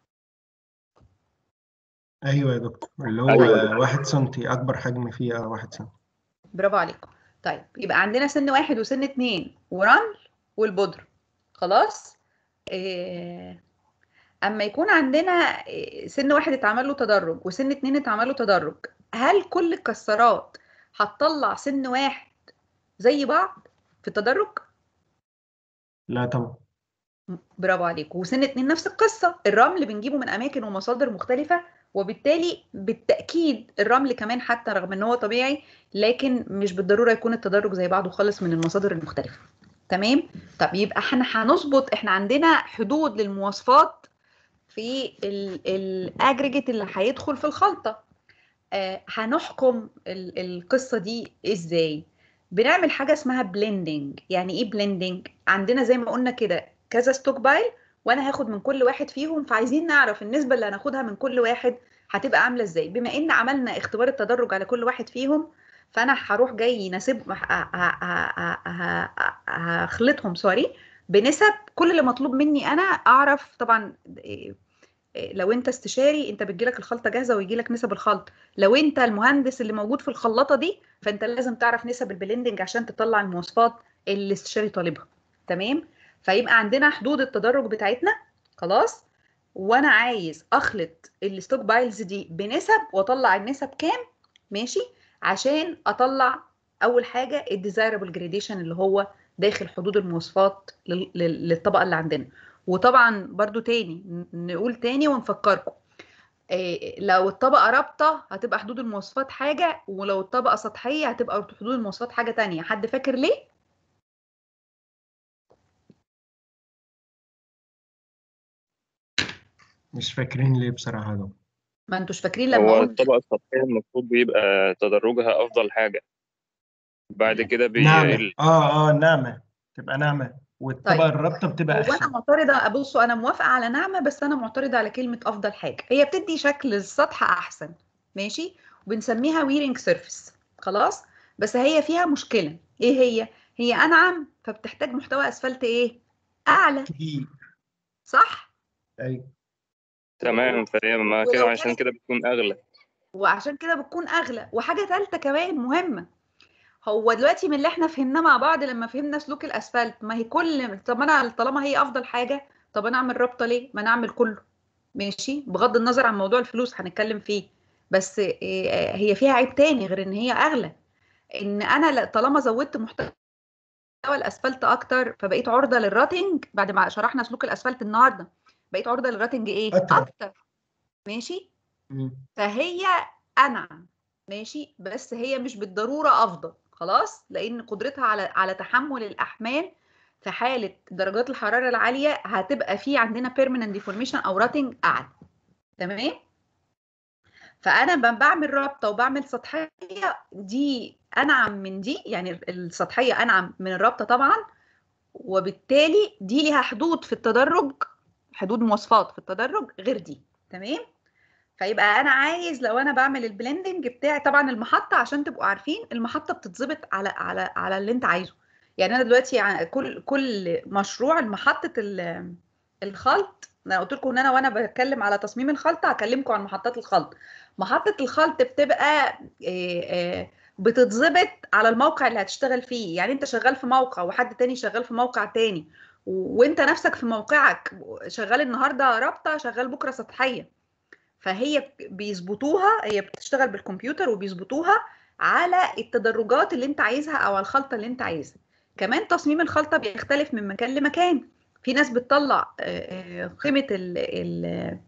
[SPEAKER 1] ايوه يا دكتور اللي هو
[SPEAKER 3] أيوة.
[SPEAKER 1] واحد سنتي اكبر حجم فيه اه واحد سنتي
[SPEAKER 2] برافو عليكم طيب يبقى عندنا سن واحد وسن اتنين ورمل والبودرة خلاص إيه اما يكون عندنا إيه، سن واحد اتعمل له تدرج وسن اتنين اتعمل له تدرج هل كل الكسرات هتطلع سن واحد زي بعض في التدرج
[SPEAKER 1] لا طبعا
[SPEAKER 2] برافو عليك وسن اتنين نفس القصة الرمل بنجيبه من أماكن ومصادر مختلفة وبالتالي بالتأكيد الرمل كمان حتى رغم ان هو طبيعي لكن مش بالضرورة يكون التدرج زي بعضه خالص من المصادر المختلفة تمام طب يبقى احنا هنظبط احنا عندنا حدود للمواصفات في الاجريجيت اللي هيدخل في الخلطة آه هنحكم ال- القصة دي ازاي بنعمل حاجة اسمها بلندنج يعني ايه بلندنج عندنا زي ما قلنا كده كذا ستوك بايل وانا هاخد من كل واحد فيهم فعايزين نعرف النسبه اللي هناخدها من كل واحد هتبقى عامله ازاي بما ان عملنا اختبار التدرج على كل واحد فيهم فانا هروح جاي يناسب ه- ه- ه- ه- ه- هخلطهم سوري بنسب كل اللي مطلوب مني انا اعرف طبعا إيه، إيه، لو انت استشاري انت بتجيلك الخلطه جاهزه ويجيلك نسب الخلط لو انت المهندس اللي موجود في الخلاطه دي فانت لازم تعرف نسب البلندنج عشان تطلع المواصفات اللي الاستشاري طالبها تمام فيبقى عندنا حدود التدرج بتاعتنا خلاص وانا عايز اخلط الستوك بايلز دي بنسب واطلع النسب كام ماشي عشان اطلع اول حاجه الديزايربل جريديشن اللي هو داخل حدود المواصفات لل- لل- للطبقه اللي عندنا وطبعا برضو تاني ن- نقول تاني ونفكركم إيه لو الطبقه رابطه هتبقى حدود المواصفات حاجه ولو الطبقه سطحيه هتبقى حدود المواصفات حاجه تانية حد فاكر ليه
[SPEAKER 1] مش فاكرين ليه بصراحة ده
[SPEAKER 2] ما انتوش فاكرين لما
[SPEAKER 3] هو
[SPEAKER 2] قلت
[SPEAKER 3] الطبقة السطحية المفروض بيبقى تدرجها أفضل حاجة بعد كده
[SPEAKER 1] ناعمة
[SPEAKER 3] بيقل
[SPEAKER 1] اه اه ناعمة تبقى ناعمة والطبقة
[SPEAKER 2] طيب.
[SPEAKER 1] الرابطة بتبقى
[SPEAKER 2] هو انا
[SPEAKER 1] أخشن
[SPEAKER 2] معترضه بصوا انا موافقه على نعمه بس انا معترضه على كلمه افضل حاجه هي بتدي شكل السطح احسن ماشي وبنسميها ويرنج سيرفيس خلاص بس هي فيها مشكله ايه هي هي انعم فبتحتاج محتوى اسفلت ايه اعلى
[SPEAKER 1] كتير
[SPEAKER 2] صح
[SPEAKER 1] أيوة
[SPEAKER 3] تمام فهي ما
[SPEAKER 2] ولو
[SPEAKER 3] كده
[SPEAKER 2] كانت-
[SPEAKER 3] عشان كده بتكون أغلى
[SPEAKER 2] وعشان كده بتكون اغلى وحاجه ثالثه كمان مهمه هو دلوقتي من اللي احنا فهمناه مع بعض لما فهمنا سلوك الاسفلت ما هي كل طب انا طالما هي افضل حاجه طب انا اعمل رابطه ليه ما انا اعمل كله ماشي بغض النظر عن موضوع الفلوس هنتكلم فيه بس إيه، هي فيها عيب تاني غير ان هي اغلى ان انا ل- طالما زودت محتوى الاسفلت اكتر فبقيت عرضه للراتنج بعد ما شرحنا سلوك الاسفلت النهارده بقيت عرضه للراتنج ايه
[SPEAKER 1] أكتر.
[SPEAKER 2] اكتر ماشي
[SPEAKER 1] مم.
[SPEAKER 2] فهي انعم ماشي بس هي مش بالضروره افضل خلاص لان قدرتها على على تحمل الاحمال في حاله درجات الحراره العاليه هتبقى في عندنا بيرمننت ديفورميشن او راتنج اعلى تمام فانا ب- بعمل رابطه وبعمل سطحيه دي انعم من دي يعني السطحيه انعم من الرابطه طبعا وبالتالي دي ليها حدود في التدرج حدود مواصفات في التدرج غير دي تمام فيبقى انا عايز لو انا بعمل البلندنج بتاعي طبعا المحطه عشان تبقوا عارفين المحطه بتتظبط على على على اللي انت عايزه يعني انا دلوقتي ع- كل كل مشروع محطه ال- الخلط انا قلت لكم ان انا وانا بتكلم على تصميم الخلطه هكلمكم عن محطات الخلط محطه الخلط بتبقى آه، آه، بتتظبط على الموقع اللي هتشتغل فيه يعني انت شغال في موقع وحد تاني شغال في موقع تاني و- وانت نفسك في موقعك شغال النهارده رابطه شغال بكره سطحيه فهي بيظبطوها هي بتشتغل بالكمبيوتر وبيظبطوها على التدرجات اللي انت عايزها او على الخلطه اللي انت عايزها كمان تصميم الخلطه بيختلف من مكان لمكان في ناس بتطلع آه، آه، قيمه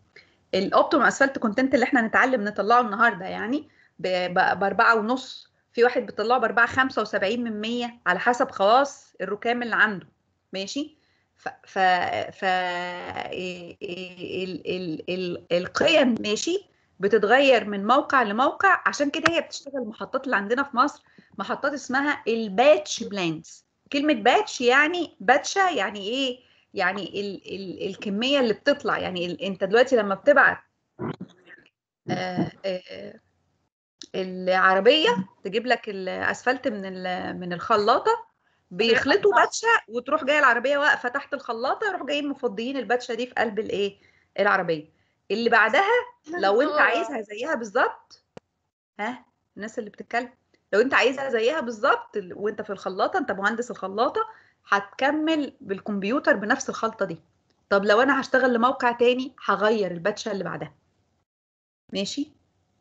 [SPEAKER 2] الاوبتيمم اسفلت كونتنت اللي احنا هنتعلم نطلعه النهارده يعني باربعة ونص في واحد بيطلعه باربعة خمسة وسبعين من مية على حسب خواص الركام اللي عنده ماشي ف ف ف ال ال ال القيم ماشي بتتغير من موقع لموقع عشان كده هي بتشتغل المحطات اللي عندنا في مصر محطات اسمها الباتش بلانز كلمة باتش يعني باتشة يعني ايه يعني ال ال الكمية اللي بتطلع يعني ال انت دلوقتي لما بتبعت آه آه العربية تجيب لك الاسفلت من ال- من الخلاطة بيخلطوا باتشة وتروح جايه العربية واقفة تحت الخلاطة يروح جايين مفضيين الباتشة دي في قلب الايه العربية اللي بعدها لو انت عايزها زيها بالظبط ها الناس اللي بتتكلم لو انت عايزها زيها بالظبط ال- وانت في الخلاطه انت مهندس الخلاطه هتكمل بالكمبيوتر بنفس الخلطه دي طب لو انا هشتغل لموقع تاني هغير الباتشه اللي بعدها ماشي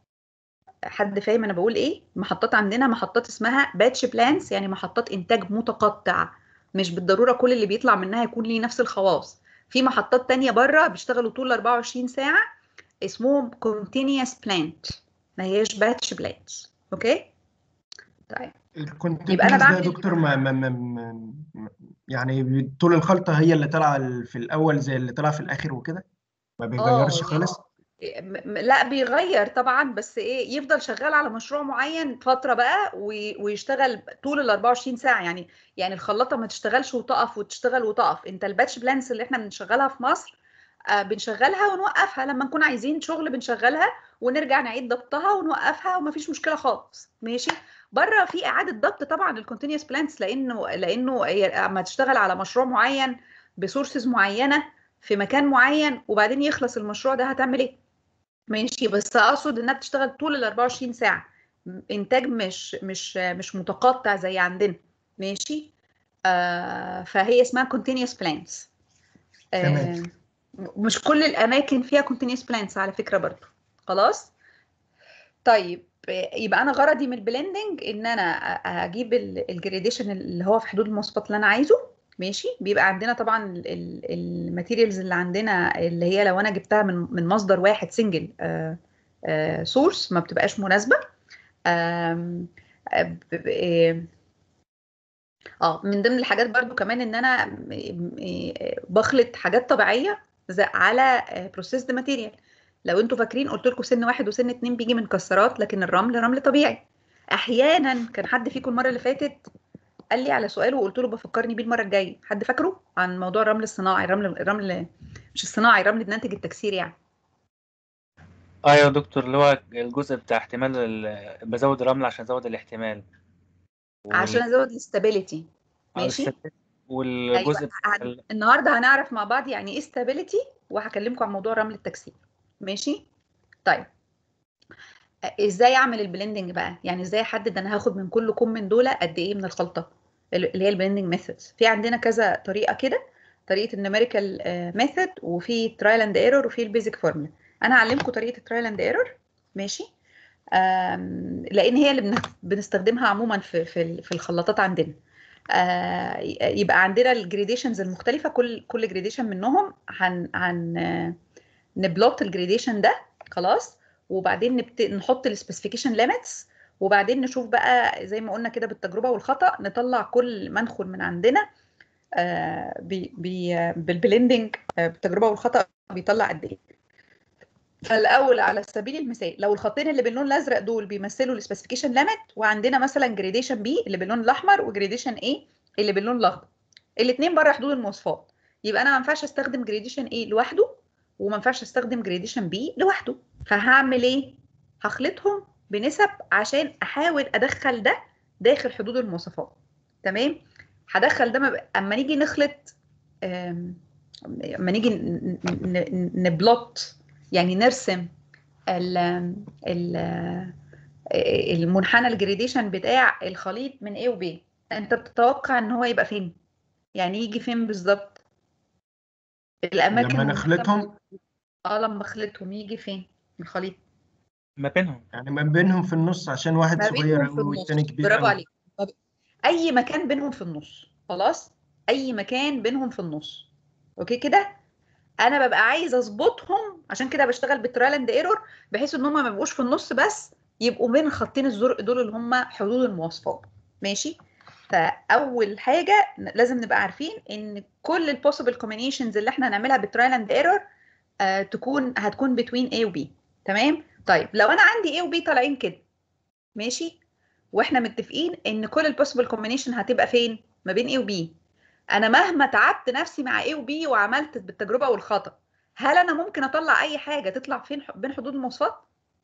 [SPEAKER 2] حد فاهم انا بقول ايه محطات عندنا محطات اسمها باتش بلانس يعني محطات انتاج متقطع مش بالضروره كل اللي بيطلع منها يكون ليه نفس الخواص في محطات تانية بره بيشتغلوا طول 24 ساعه اسمهم continuous plant ما هياش باتش بلانس اوكي طيب يبقى أنا
[SPEAKER 1] الكونتينوس ده يا
[SPEAKER 2] بعمل-
[SPEAKER 1] دكتور ما ما ما ما- يعني طول الخلطة هي اللي طالعة ال- في الأول زي اللي طالعة في الآخر وكده ما بيغيرش
[SPEAKER 2] آه،
[SPEAKER 1] خالص
[SPEAKER 2] م- م- لا بيغير طبعا بس ايه يفضل شغال على مشروع معين فتره بقى وي- ويشتغل طول ال 24 ساعه يعني يعني الخلاطه ما تشتغلش وتقف وتشتغل وتقف انت الباتش بلانس اللي احنا بنشغلها في مصر آه بنشغلها ونوقفها لما نكون عايزين شغل بنشغلها ونرجع نعيد ضبطها ونوقفها ومفيش مشكله خالص ماشي بره في اعاده ضبط طبعا الكونتينوس بلانس لانه لانه هي اما تشتغل على مشروع معين بسورسز معينه في مكان معين وبعدين يخلص المشروع ده هتعمل ايه ماشي بس اقصد انها بتشتغل طول ال 24 ساعه م- انتاج مش مش مش متقطع زي عندنا ماشي آه فهي اسمها continuous plants آه
[SPEAKER 1] تمام.
[SPEAKER 2] مش كل الاماكن فيها continuous plants على فكره برضو خلاص طيب آه، يبقى انا غرضي من البلندنج ان انا أ- اجيب الجريديشن اللي هو في حدود المواصفات اللي انا عايزه ماشي بيبقى عندنا طبعا الماتيريالز اللي عندنا اللي هي لو انا جبتها من من مصدر واحد سنجل سورس ما بتبقاش مناسبه آم، آه، ب- ب- آه، اه من ضمن الحاجات برضو كمان ان انا م- م- بخلط حاجات طبيعيه زي على بروسيسد ماتيريال لو انتوا فاكرين قلت لكم سن واحد وسن اتنين بيجي من كسرات لكن الرمل رمل طبيعي احيانا كان حد فيكم المره اللي فاتت قال لي على سؤال وقلت له بفكرني بيه المره الجايه حد فاكره عن موضوع الرمل الصناعي الرمل الرمل مش الصناعي الرمل الناتج التكسير يعني
[SPEAKER 4] اه يا دكتور اللي هو الجزء بتاع احتمال ال- بزود الرمل عشان ازود الاحتمال وال-
[SPEAKER 2] عشان ازود الاستابيليتي
[SPEAKER 4] آه،
[SPEAKER 2] ماشي
[SPEAKER 4] الست- والجزء
[SPEAKER 2] ايوه
[SPEAKER 4] بتاع
[SPEAKER 2] هن-
[SPEAKER 4] ال-
[SPEAKER 2] النهارده هنعرف مع بعض يعني ايه استابيليتي وهكلمكم عن موضوع رمل التكسير ماشي طيب أ- ازاي اعمل البلندنج بقى يعني ازاي احدد انا هاخد من كل كوم من دول قد ايه من الخلطه اللي هي البلندنج ميثودز في عندنا كذا طريقه كده طريقه النوميريكال ميثود وفي ترايل اند ايرور وفي البيزك فورمولا انا هعلمكم طريقه الترايل اند ايرور ماشي آم، لان هي اللي بن- بنستخدمها عموما في في ال- في الخلاطات عندنا آه، يبقى عندنا الجريديشنز المختلفه كل كل جريديشن منهم هن هن آه، نبلوت الجريديشن ده خلاص وبعدين نبت... نحط السبيسيفيكيشن ليميتس وبعدين نشوف بقى زي ما قلنا كده بالتجربه والخطا نطلع كل ما ندخل من عندنا آه، بي... بي... بالبلندنج آه، بالتجربه والخطا بيطلع قد ايه فالاول على سبيل المثال لو الخطين اللي باللون الازرق دول بيمثلوا السبيسيفيكيشن ليميت وعندنا مثلا جريديشن بي اللي باللون الاحمر وجريديشن ايه اللي باللون الاخضر الاثنين بره حدود المواصفات يبقى انا ما ينفعش استخدم جريديشن ايه لوحده وما ينفعش استخدم جريديشن بي لوحده فهعمل ايه هخلطهم بنسب عشان احاول ادخل ده داخل حدود المواصفات تمام هدخل ده ما- اما نيجي نخلط آم، اما نيجي ن- ن- ن- نبلوت يعني نرسم ال ال المنحنى الجريديشن بتاع الخليط من A و B انت بتتوقع ان هو يبقى فين يعني يجي فين بالظبط الاماكن
[SPEAKER 1] لما
[SPEAKER 2] المهتمة-
[SPEAKER 1] نخلطهم
[SPEAKER 2] اه لما اخلطهم يجي فين الخليط
[SPEAKER 4] ما بينهم
[SPEAKER 1] يعني ما بينهم في النص عشان واحد
[SPEAKER 2] ما
[SPEAKER 1] صغير
[SPEAKER 2] بينهم في
[SPEAKER 1] أوي
[SPEAKER 2] النص
[SPEAKER 1] والتاني كبير
[SPEAKER 2] برافو
[SPEAKER 1] أوي
[SPEAKER 2] عليك ما ب- اي مكان بينهم في النص خلاص اي مكان بينهم في النص اوكي كده انا ببقى عايزه اظبطهم عشان كده بشتغل بالترايل اند ايرور بحيث ان هم ما يبقوش في النص بس يبقوا بين خطين الزرق دول اللي هم حدود المواصفات ماشي فاول حاجه لازم نبقى عارفين ان كل البوسيبل كومبينيشنز اللي احنا هنعملها بالترايل اند ايرور تكون هتكون بتوين A و B تمام طيب لو انا عندي A و B طالعين كده ماشي واحنا متفقين ان كل البوسيبل كومبينيشن هتبقى فين ما بين A و B انا مهما تعبت نفسي مع A و B وعملت بالتجربه والخطا هل انا ممكن اطلع اي حاجه تطلع فين بين حدود المواصفات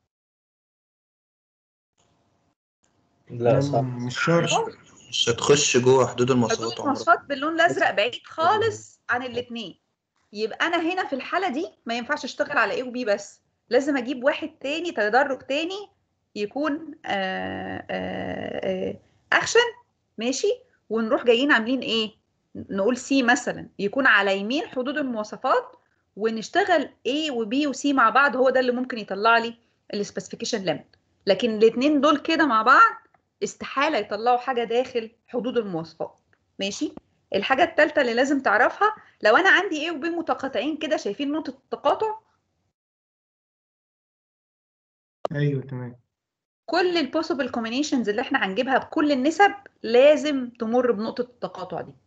[SPEAKER 6] لا صح
[SPEAKER 1] مش شرط
[SPEAKER 6] مش هتخش جوه حدود
[SPEAKER 2] حدود
[SPEAKER 6] المواصفات عمرك
[SPEAKER 2] المواصفات باللون الازرق بعيد خالص عن الاثنين يبقى انا هنا في الحاله دي ما ينفعش اشتغل على A و B بس لازم اجيب واحد تاني تدرج تاني يكون اكشن ماشي ونروح جايين عاملين ايه نقول سي مثلا يكون على يمين حدود المواصفات ونشتغل A و B و C مع بعض هو ده اللي ممكن يطلع لي السبيسيفيكيشن ليميت لكن الاثنين دول كده مع بعض استحالة يطلعوا حاجة داخل حدود المواصفات ماشي الحاجة الثالثة اللي لازم تعرفها لو أنا عندي A و B متقاطعين كده شايفين نقطة التقاطع
[SPEAKER 1] ايوه تمام
[SPEAKER 2] كل البوسيبل كومبينيشنز اللي احنا هنجيبها بكل النسب لازم تمر بنقطة التقاطع دي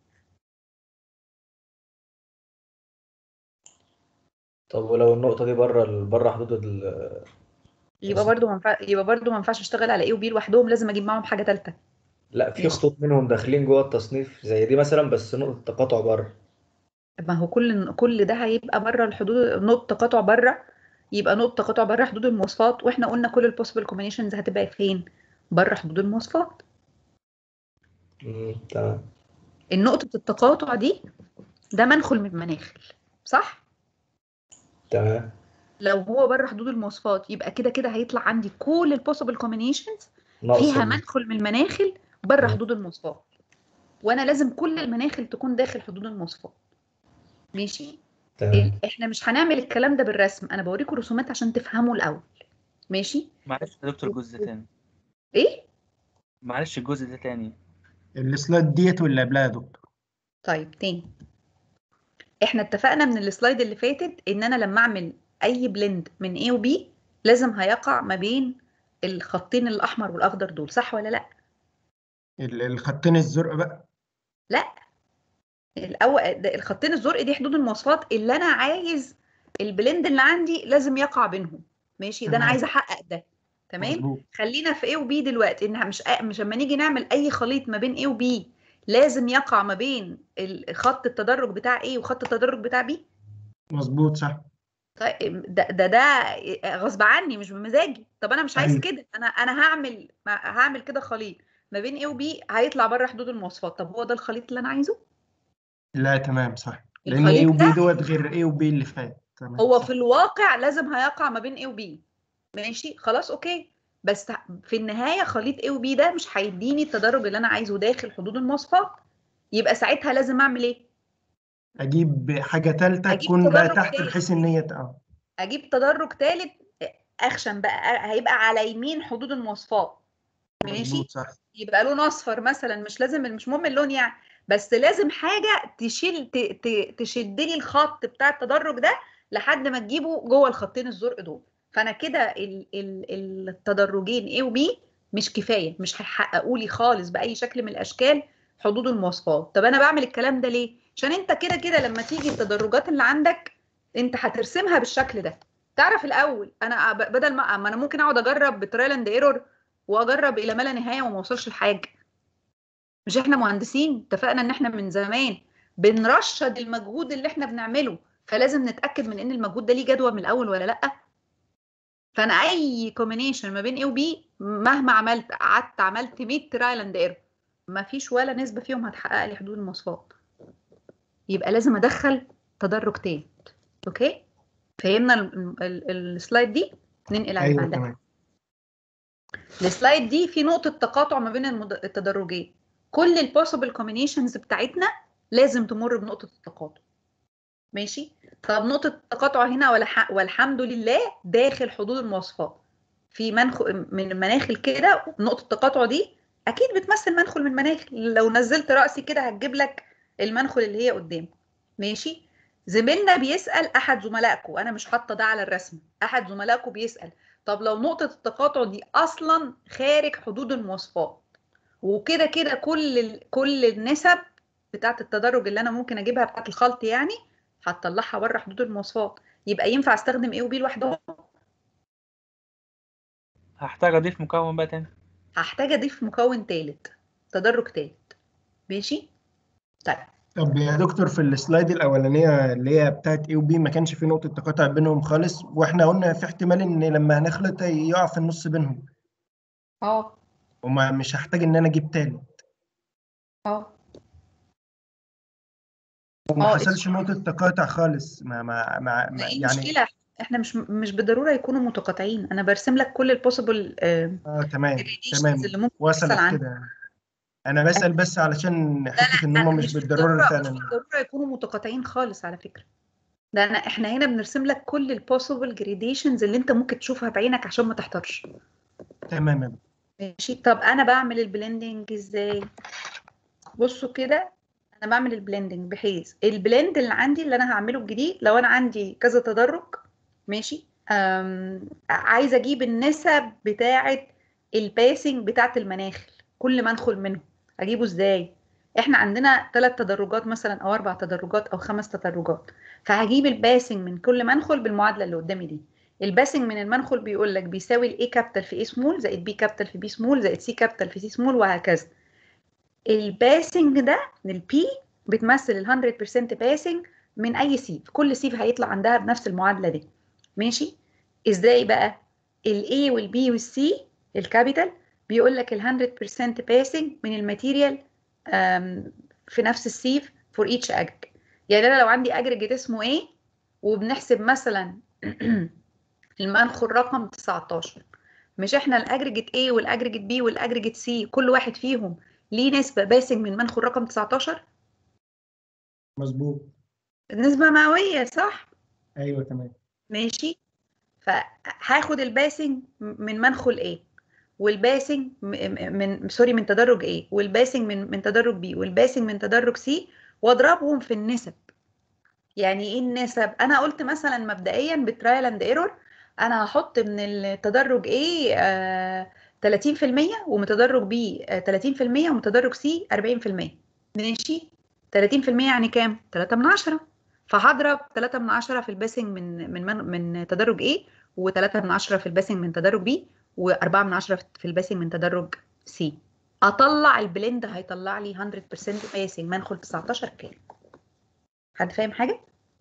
[SPEAKER 6] طب ولو النقطة دي بره بره حدود ال
[SPEAKER 2] يبقى برضو ما ينفع يبقى برضو ما ينفعش اشتغل على A و B لوحدهم لازم اجيب معاهم حاجة ثالثة
[SPEAKER 6] لا في
[SPEAKER 2] ماشي.
[SPEAKER 6] خطوط منهم داخلين جوه التصنيف زي دي مثلا بس نقطة التقاطع بره
[SPEAKER 2] ما هو كل كل ده هيبقى بره الحدود نقطة تقاطع بره يبقى نقطة تقاطع بره حدود المواصفات واحنا قلنا كل البوسيبل كومبينيشنز هتبقى فين؟ بره حدود المواصفات
[SPEAKER 6] مم، تمام
[SPEAKER 2] النقطة التقاطع دي ده منخل من المناخل صح؟
[SPEAKER 6] تمام
[SPEAKER 2] لو هو بره حدود المواصفات يبقى كده كده هيطلع عندي كل البوسيبل كومبينيشنز
[SPEAKER 6] ناقص
[SPEAKER 2] فيها
[SPEAKER 6] ال-
[SPEAKER 2] منخل من المناخل بره
[SPEAKER 6] مم.
[SPEAKER 2] حدود المواصفات وانا لازم كل المناخل تكون داخل حدود المواصفات ماشي
[SPEAKER 6] تمام
[SPEAKER 2] احنا مش هنعمل الكلام ده بالرسم انا بوريكم رسومات عشان تفهموا الاول ماشي
[SPEAKER 4] معلش يا دكتور الجزء ده تاني
[SPEAKER 2] ايه
[SPEAKER 4] معلش الجزء ده تاني
[SPEAKER 1] السلايد ديت واللي قبلها يا دكتور
[SPEAKER 2] طيب تاني احنا اتفقنا من السلايد اللي فاتت ان انا لما اعمل اي بلند من A و B لازم هيقع ما بين الخطين الاحمر والاخضر دول صح ولا لا
[SPEAKER 1] ال- الخطين الزرق بقى
[SPEAKER 2] لا الاول ده الخطين الزرق دي حدود المواصفات اللي انا عايز البلند اللي عندي لازم يقع بينهم ماشي ده انا
[SPEAKER 1] تمام.
[SPEAKER 2] عايزه احقق ده تمام
[SPEAKER 1] مظبوط
[SPEAKER 2] خلينا في A و B دلوقتي انها مش مش لما نيجي نعمل اي خليط ما بين A و B لازم يقع ما بين ال- خط التدرج بتاع A وخط التدرج بتاع B
[SPEAKER 1] مظبوط صح
[SPEAKER 2] طيب ده ده ده غصب عني مش بمزاجي طب انا مش عايز
[SPEAKER 1] أيوة.
[SPEAKER 2] كده انا انا هعمل ما- هعمل كده خليط ما بين A و B هيطلع بره حدود المواصفات طب هو ده الخليط اللي انا عايزه
[SPEAKER 1] لا تمام صح لان
[SPEAKER 2] الخليط
[SPEAKER 1] A و B
[SPEAKER 2] ده
[SPEAKER 1] دوت غير A و B اللي فات تمام
[SPEAKER 2] هو
[SPEAKER 1] صح.
[SPEAKER 2] في الواقع لازم هيقع ما بين A و B ماشي خلاص اوكي بس في النهايه خليط A و B ده مش هيديني التدرج اللي انا عايزه داخل حدود المواصفات يبقى ساعتها لازم اعمل ايه
[SPEAKER 1] اجيب حاجه ثالثه
[SPEAKER 2] أجيب
[SPEAKER 1] تكون بقى
[SPEAKER 2] تدرج
[SPEAKER 1] تحت
[SPEAKER 2] تاني.
[SPEAKER 1] بحيث ان هي ت- اه
[SPEAKER 2] اجيب تدرج ثالث اخشن بقى هيبقى على يمين حدود المواصفات ماشي
[SPEAKER 1] مظبوط صح
[SPEAKER 2] يبقى لون اصفر مثلا مش لازم مش مهم اللون يعني بس لازم حاجه تشيل ت- ت- تشد لي الخط بتاع التدرج ده لحد ما تجيبه جوه الخطين الزرق دول فانا كده ال- ال- التدرجين A و B مش كفايه مش هيحققوا لي خالص باي شكل من الاشكال حدود المواصفات طب انا بعمل الكلام ده ليه عشان انت كده كده لما تيجي التدرجات اللي عندك انت هترسمها بالشكل ده تعرف الاول انا ب- بدل ما ما انا ممكن اقعد اجرب بترايل اند ايرور واجرب الى ما لا نهايه وما اوصلش لحاجه مش احنا مهندسين اتفقنا ان احنا من زمان بنرشد المجهود اللي احنا بنعمله فلازم نتاكد من ان المجهود ده ليه جدوى من الاول ولا لا فانا اي كومبينيشن ما بين A و B مهما عملت قعدت عملت 100 ترايل اند ايرور ما فيش ولا نسبه فيهم هتحقق لي حدود المواصفات يبقى لازم ادخل تدرج تاني اوكي فهمنا ال- ال- السلايد دي ننقل على اللي
[SPEAKER 1] ايوه
[SPEAKER 2] بعدها
[SPEAKER 1] تمام
[SPEAKER 2] السلايد دي في نقطة تقاطع ما بين المد- التدرجين كل البوسيبل كومبينيشنز بتاعتنا لازم تمر بنقطة التقاطع ماشي طب نقطة التقاطع هنا والح... والحمد لله داخل حدود المواصفات في منخ من المناخل كده نقطة التقاطع دي أكيد بتمثل منخل من مناخل لو نزلت رأسي كده هتجيب لك المنخل اللي هي قدام ماشي زميلنا بيسأل أحد زملائكم أنا مش حاطة ده على الرسم أحد زملائكم بيسأل طب لو نقطة التقاطع دي أصلا خارج حدود المواصفات وكده كده كل ال... كل النسب بتاعة التدرج اللي أنا ممكن أجيبها بتاعة الخلط يعني هتطلعها بره حدود المواصفات يبقى ينفع استخدم A و B لوحدهم
[SPEAKER 4] هحتاج اضيف مكون بقى تاني
[SPEAKER 2] هحتاج أضيف مكون تالت تدرج تالت ماشي طيب
[SPEAKER 1] طب يا دكتور في السلايد الأولانية اللي هي بتاعت A و B ما كانش في نقطة تقاطع بينهم خالص واحنا قلنا في احتمال إن لما هنخلط يقع في النص بينهم
[SPEAKER 2] اه
[SPEAKER 1] وما مش هحتاج إن أنا أجيب تالت
[SPEAKER 2] اه
[SPEAKER 1] وما
[SPEAKER 2] اه
[SPEAKER 1] حصلش نقطة تقاطع خالص ما ما ما ما-
[SPEAKER 2] ايه
[SPEAKER 1] يعني
[SPEAKER 2] المشكلة احنا مش مش بالضرورة يكونوا متقاطعين انا برسم لك كل البوسيبل
[SPEAKER 1] اه تمام تمام
[SPEAKER 2] اللي ممكن
[SPEAKER 1] وصلت
[SPEAKER 2] يحصل عندك
[SPEAKER 1] كده أنا بسأل بس علشان
[SPEAKER 2] لا
[SPEAKER 1] حتة إن
[SPEAKER 2] لا
[SPEAKER 1] هم
[SPEAKER 2] لا
[SPEAKER 1] مش
[SPEAKER 2] مش
[SPEAKER 1] بالضرورة
[SPEAKER 2] بالضرورة مش
[SPEAKER 1] فعلا
[SPEAKER 2] بالضرورة يكونوا متقاطعين خالص على فكرة ده انا احنا هنا بنرسم لك كل البوسيبل جريديشنز اللي انت ممكن تشوفها بعينك عشان ما تحتارش
[SPEAKER 1] تمام يا
[SPEAKER 2] ماشي طب انا بعمل البلندنج ازاي بصوا كده انا بعمل البلندنج بحيث البلند اللي عندي اللي انا هعمله الجديد لو انا عندي كذا تدرج ماشي أم عايزه اجيب النسب بتاعه الباسنج بتاعه المناخل كل ما ادخل منهم اجيبه ازاي احنا عندنا ثلاث تدرجات مثلا او اربع تدرجات او خمس تدرجات فهجيب الباسنج من كل منخل بالمعادله اللي قدامي دي الباسنج من المنخل بيقول لك بيساوي الاي كابيتال في اي سمول زائد بي كابيتال في بي سمول زائد سي كابيتال في سي سمول وهكذا الباسنج ده البي بتمثل ال 100% باسنج من اي سيف كل سيف هيطلع عندها بنفس المعادله دي ماشي ازاي بقى الاي والبي والسي الكابيتال بيقول لك ال 100% باسنج من الماتيريال آم، في نفس السيف فور ايتش اجريج يعني انا لو عندي اجريجيت اسمه ايه وبنحسب مثلا المنخل رقم 19 مش احنا الاجريجيت A والاجريجيت B والاجريجيت C كل واحد فيهم ليه نسبة باسنج من منخل رقم 19
[SPEAKER 1] مظبوط
[SPEAKER 2] نسبة مئوية صح
[SPEAKER 1] أيوه تمام
[SPEAKER 2] ماشي فهاخد الباسنج من منخل A والباسنج م- م- من سوري من تدرج A والباسنج من من تدرج B والباسنج من تدرج C واضربهم في النسب يعني ايه النسب انا قلت مثلا مبدئيا بالترايل اند ايرور انا هحط من التدرج A آه 30% ومن تدرج B آه 30% ومن تدرج C 40% ماشي 30% يعني كام 3 من 10 فهضرب 3 من 10 في الباسنج من من من, من تدرج A و3 من 10 في الباسنج من تدرج B و4 من 10 في الباسنج من تدرج C اطلع البلند هيطلع لي 100% باسنج منخل 19 كام حد فاهم حاجه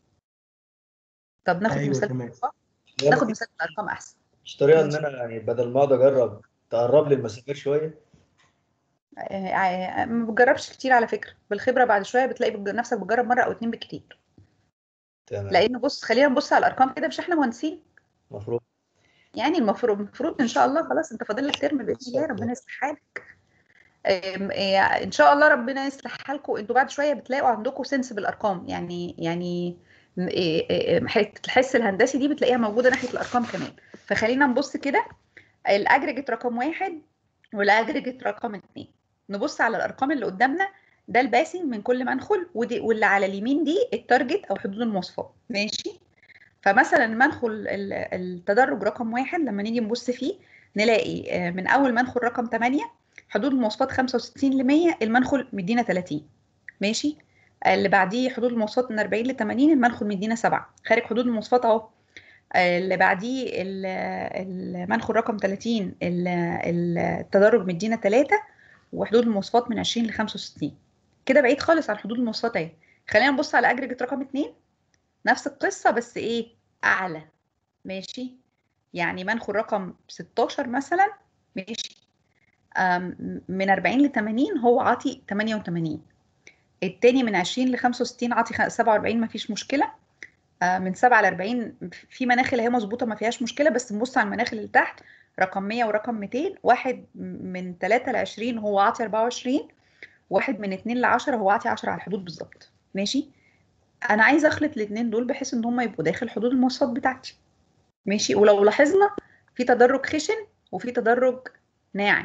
[SPEAKER 2] طب ناخد
[SPEAKER 1] أيوه
[SPEAKER 2] مثال
[SPEAKER 1] تمام
[SPEAKER 2] بالأرقام؟
[SPEAKER 6] يعني
[SPEAKER 2] ناخد
[SPEAKER 6] في-
[SPEAKER 2] مثال بالارقام احسن
[SPEAKER 6] مش طريقة إن
[SPEAKER 2] ماشي.
[SPEAKER 6] أنا يعني بدل ما أقعد أجرب تقرب لي المسافات شوية
[SPEAKER 2] آه، آه، ما بتجربش كتير على فكره بالخبره بعد شويه بتلاقي بتج- نفسك بتجرب مره او اتنين بالكتير
[SPEAKER 6] تمام
[SPEAKER 2] لان بص خلينا نبص على الارقام كده مش احنا مهندسين
[SPEAKER 6] المفروض
[SPEAKER 2] يعني المفروض المفروض ان شاء الله خلاص انت فاضل لك ترم باذن الله
[SPEAKER 6] بالظبط.
[SPEAKER 2] ربنا يصلح حالك آم، آه، ان شاء الله ربنا يصلح حالكم انتوا بعد شويه بتلاقوا عندكم سنس بالارقام يعني يعني م- آه، آه، حته الحس الهندسي دي بتلاقيها موجوده ناحيه الارقام كمان فخلينا نبص كده الاجريجيت رقم واحد والاجريجيت رقم اتنين نبص على الارقام اللي قدامنا ده الباسنج من كل منخل ودي واللي على اليمين دي التارجت او حدود المواصفات ماشي فمثلا منخل ال- التدرج رقم واحد لما نيجي نبص فيه نلاقي آه، من اول منخل رقم 8 حدود المواصفات 65 ل 100 المنخل مدينا 30 ماشي اللي بعديه حدود المواصفات من 40 ل 80 المنخل مدينا 7 خارج حدود المواصفات اهو آه، اللي بعديه ال- المنخل رقم 30 ال- ال- التدرج مدينا 3 وحدود المواصفات من 20 ل 65 كده بعيد خالص عن حدود المواصفات اهي خلينا نبص على اجريجيت رقم 2 نفس القصة بس ايه اعلى ماشي يعني منخل رقم 16 مثلا ماشي آم، من 40 ل 80 هو عاطي 88 التاني من 20 ل 65 عاطي خ- 47 مفيش مشكلة آه، من 7 ل 40 في مناخل هي مظبوطة ما فيهاش مشكلة بس نبص على المناخل اللي تحت رقم 100 ورقم 200 واحد من 3 ل 20 هو عاطي 24 واحد من 2 ل 10 هو عاطي 10 على الحدود بالظبط ماشي انا عايزه اخلط الاثنين دول بحيث ان هم يبقوا داخل حدود المواصفات بتاعتي ماشي ولو لاحظنا في تدرج خشن وفي تدرج ناعم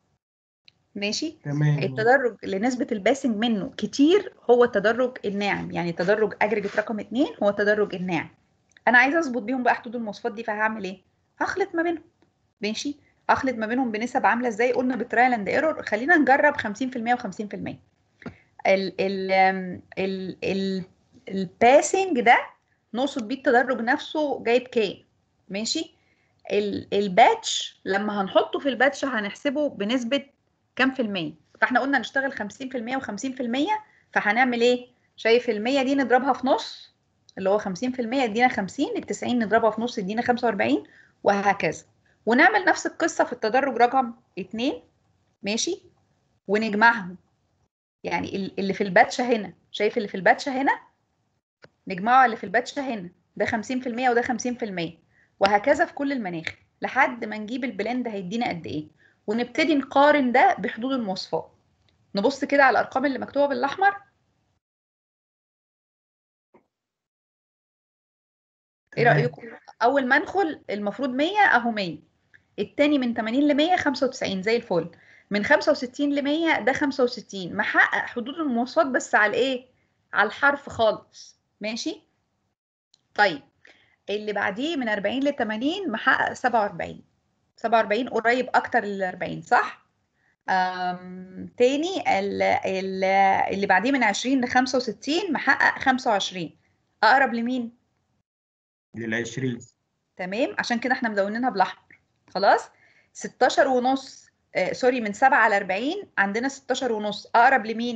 [SPEAKER 2] ماشي
[SPEAKER 1] تمام
[SPEAKER 2] التدرج اللي نسبة الباسنج منه كتير هو التدرج الناعم يعني تدرج اجريجيت رقم اتنين هو التدرج الناعم انا عايزه اظبط بيهم بقى حدود المواصفات دي فهعمل ايه هخلط ما بينهم ماشي هخلط ما بينهم بنسب عامله ازاي قلنا بترايل اند ايرور خلينا نجرب 50% و50% ال ال ال ال الباسنج ده نقصد بيه التدرج نفسه جايب كام ماشي ال- الباتش لما هنحطه في الباتش هنحسبه بنسبة كام في المية فاحنا قلنا نشتغل 50% و50% فهنعمل ايه شايف المية دي نضربها في نص اللي هو 50% يدينا 50 التسعين نضربها في نص يدينا 45 وهكذا ونعمل نفس القصة في التدرج رقم 2 ماشي ونجمعهم يعني ال- اللي في الباتشة هنا شايف اللي في الباتشة هنا نجمعه اللي في الباتشة هنا ده 50% وده 50% وهكذا في كل المناخ لحد ما نجيب البلند هيدينا قد ايه ونبتدي نقارن ده بحدود المواصفات نبص كده على الارقام اللي مكتوبه بالاحمر ايه
[SPEAKER 1] تمام.
[SPEAKER 2] رايكم اول ما ندخل المفروض 100 اهو 100 التاني من 80 ل 100 95 زي الفل من 65 ل 100 ده 65 محقق حدود المواصفات بس على الايه على الحرف خالص ماشي طيب اللي بعديه من 40 ل 80 محقق 47 47 قريب اكتر لل 40 صح أم تاني ال- ال- اللي بعديه من 20 ل 65 محقق 25 اقرب لمين
[SPEAKER 1] للعشرين
[SPEAKER 2] تمام عشان كده احنا مدونينها بالاحمر خلاص 16 ونص آه سوري من 7 على 40 عندنا 16 ونص اقرب لمين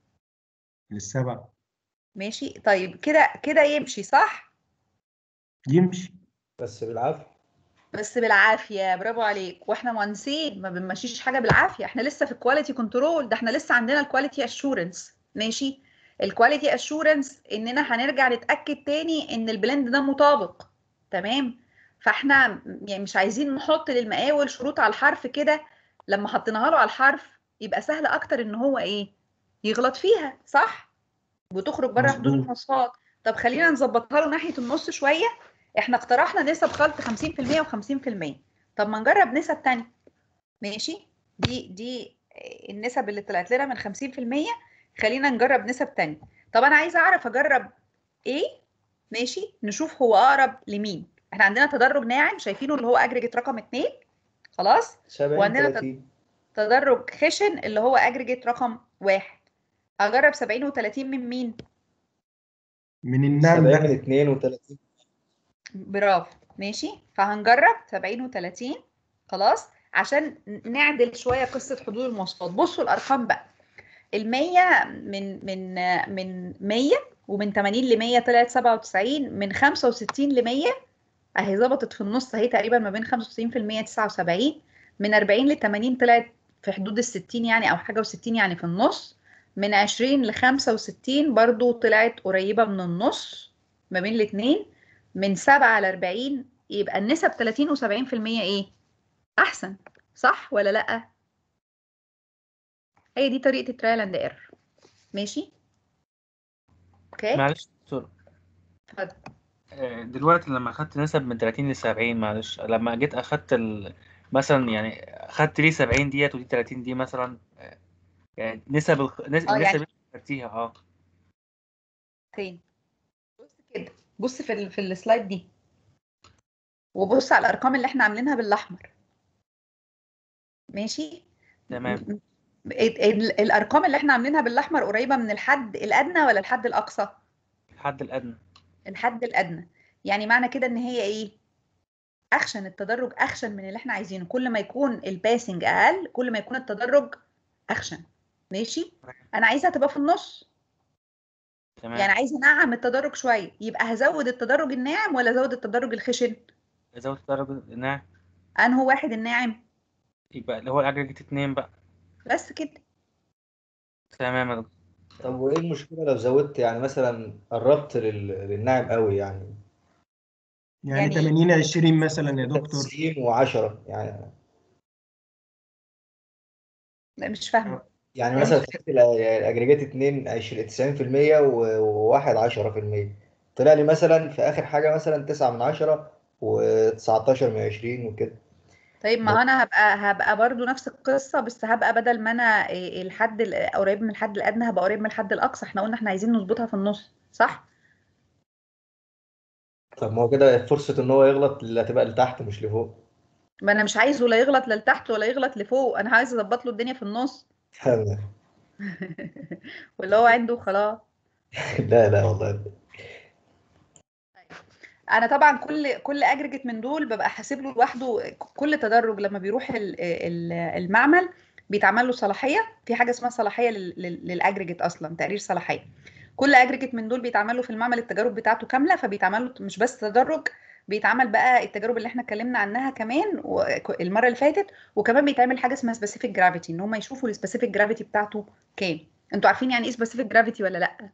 [SPEAKER 1] للسبعة
[SPEAKER 2] ماشي طيب كده كده يمشي صح
[SPEAKER 1] يمشي
[SPEAKER 6] بس بالعافية
[SPEAKER 2] بس بالعافيه برافو عليك واحنا مهندسين ما بنمشيش حاجه بالعافيه احنا لسه في الكواليتي كنترول ده احنا لسه عندنا الكواليتي اشورنس ماشي الكواليتي اشورنس اننا هنرجع نتاكد تاني ان البلند ده مطابق تمام فاحنا يعني مش عايزين نحط للمقاول شروط على الحرف كده لما حطيناها له على الحرف يبقى سهل اكتر ان هو ايه يغلط فيها صح وتخرج بره حدود
[SPEAKER 1] مظبوط.
[SPEAKER 2] المواصفات طب خلينا نظبطها له ناحيه النص شويه احنا اقترحنا نسب خلط 50% و50% طب ما نجرب نسب تانية ماشي دي دي النسب اللي طلعت لنا من 50% خلينا نجرب نسب تانية طب انا عايزه اعرف اجرب ايه ماشي نشوف هو اقرب لمين احنا عندنا تدرج ناعم شايفينه اللي هو اجريجيت رقم 2 خلاص
[SPEAKER 6] 70
[SPEAKER 2] وعندنا
[SPEAKER 6] 30
[SPEAKER 2] تدرج خشن اللي هو اجريجيت رقم واحد اجرب 70 و30 من مين
[SPEAKER 1] من النعم
[SPEAKER 6] 70
[SPEAKER 1] بقى
[SPEAKER 6] من 32
[SPEAKER 2] برافو ماشي فهنجرب 70 و30 خلاص عشان نعدل شويه قصه حدود المواصفات بصوا الارقام بقى ال 100 من من من 100 ومن 80 ل 100 طلعت 97 من 65 ل 100 اهي ظبطت في النص اهي تقريبا ما بين 95% 79 من 40 ل 80 طلعت في حدود ال 60 يعني او حاجه و60 يعني في النص من 20 ل 65 برضو طلعت قريبه من النص ما بين الاثنين من 7 ل 40 يبقى النسب 30 و70% ايه احسن صح ولا لا هي دي طريقه الترايل اند ايرور ماشي اوكي
[SPEAKER 4] معلش دكتور
[SPEAKER 2] اتفضل
[SPEAKER 4] آه، دلوقتي لما اخدت نسب من 30 ل 70 معلش لما جيت اخدت ال... مثلا يعني اخدت ليه 70 ديت ودي 30 دي مثلا آه، يعني نسب الخ... نسب
[SPEAKER 2] اه يعني
[SPEAKER 4] النسب اللي خدتيها اه
[SPEAKER 2] فين بص كده بص في ال... في السلايد دي وبص على الارقام اللي احنا عاملينها بالاحمر ماشي
[SPEAKER 4] تمام
[SPEAKER 2] م- ال- ال- الارقام اللي احنا عاملينها بالاحمر قريبه من الحد الادنى ولا الحد الاقصى
[SPEAKER 4] الحد الادنى
[SPEAKER 2] الحد الادنى يعني معنى كده ان هي ايه اخشن التدرج اخشن من اللي احنا عايزينه كل ما يكون الباسنج اقل كل ما يكون التدرج اخشن ماشي انا عايزها تبقى في النص
[SPEAKER 4] تمام
[SPEAKER 2] يعني عايزه انعم التدرج شويه يبقى هزود التدرج الناعم ولا ازود التدرج الخشن
[SPEAKER 4] زود درجة نعم
[SPEAKER 2] انهو واحد الناعم
[SPEAKER 4] يبقى اللي هو الاجريجيت اتنين بقى
[SPEAKER 2] بس كده
[SPEAKER 4] تمام يا دكتور
[SPEAKER 6] طب وايه المشكلة لو زودت يعني مثلا قربت لل... للناعم قوي يعني
[SPEAKER 1] يعني
[SPEAKER 2] يعني
[SPEAKER 1] 80 20 مثلا يا دكتور
[SPEAKER 6] 90 و10 يعني
[SPEAKER 2] لا مش فاهمه
[SPEAKER 6] يعني
[SPEAKER 2] يعني
[SPEAKER 6] مثلا
[SPEAKER 2] مش
[SPEAKER 6] خدت الأ- الاجريجات 2 20 90% و- وواحد 10% طلع لي مثلا في اخر حاجة مثلا 9 من 10 و19 من 20 وكده
[SPEAKER 2] طيب ما انا هبقى هبقى برضو نفس القصه بس هبقى بدل ما انا إيه الحد ال- قريب من الحد الادنى هبقى قريب من الحد الاقصى احنا قلنا احنا عايزين نظبطها في النص صح
[SPEAKER 6] طب ما هو كده فرصة إن هو يغلط اللي هتبقى لتحت مش لفوق
[SPEAKER 2] ما انا مش عايزه لا يغلط لا لتحت ولا يغلط لفوق انا عايزه اظبط له الدنيا في النص
[SPEAKER 6] تمام
[SPEAKER 2] واللي هو عنده خلاص
[SPEAKER 6] لا لا والله
[SPEAKER 2] انا طبعا كل كل اجريجيت من دول ببقى حاسب له لوحده كل تدرج لما بيروح ال- ال- المعمل بيتعمل له صلاحيه في حاجه اسمها صلاحيه لل- لل- للاجريجيت اصلا تقرير صلاحيه كل اجريجيت من دول بيتعمل له في المعمل التجارب بتاعته كامله فبيتعمل له مش بس تدرج بيتعمل بقى التجارب اللي احنا اتكلمنا عنها كمان و- المره اللي فاتت وكمان بيتعمل حاجه اسمها سبيسيفيك جرافيتي ان هم يشوفوا السبيسيفيك جرافيتي بتاعته كام انتوا عارفين يعني ايه سبيسيفيك جرافيتي ولا لا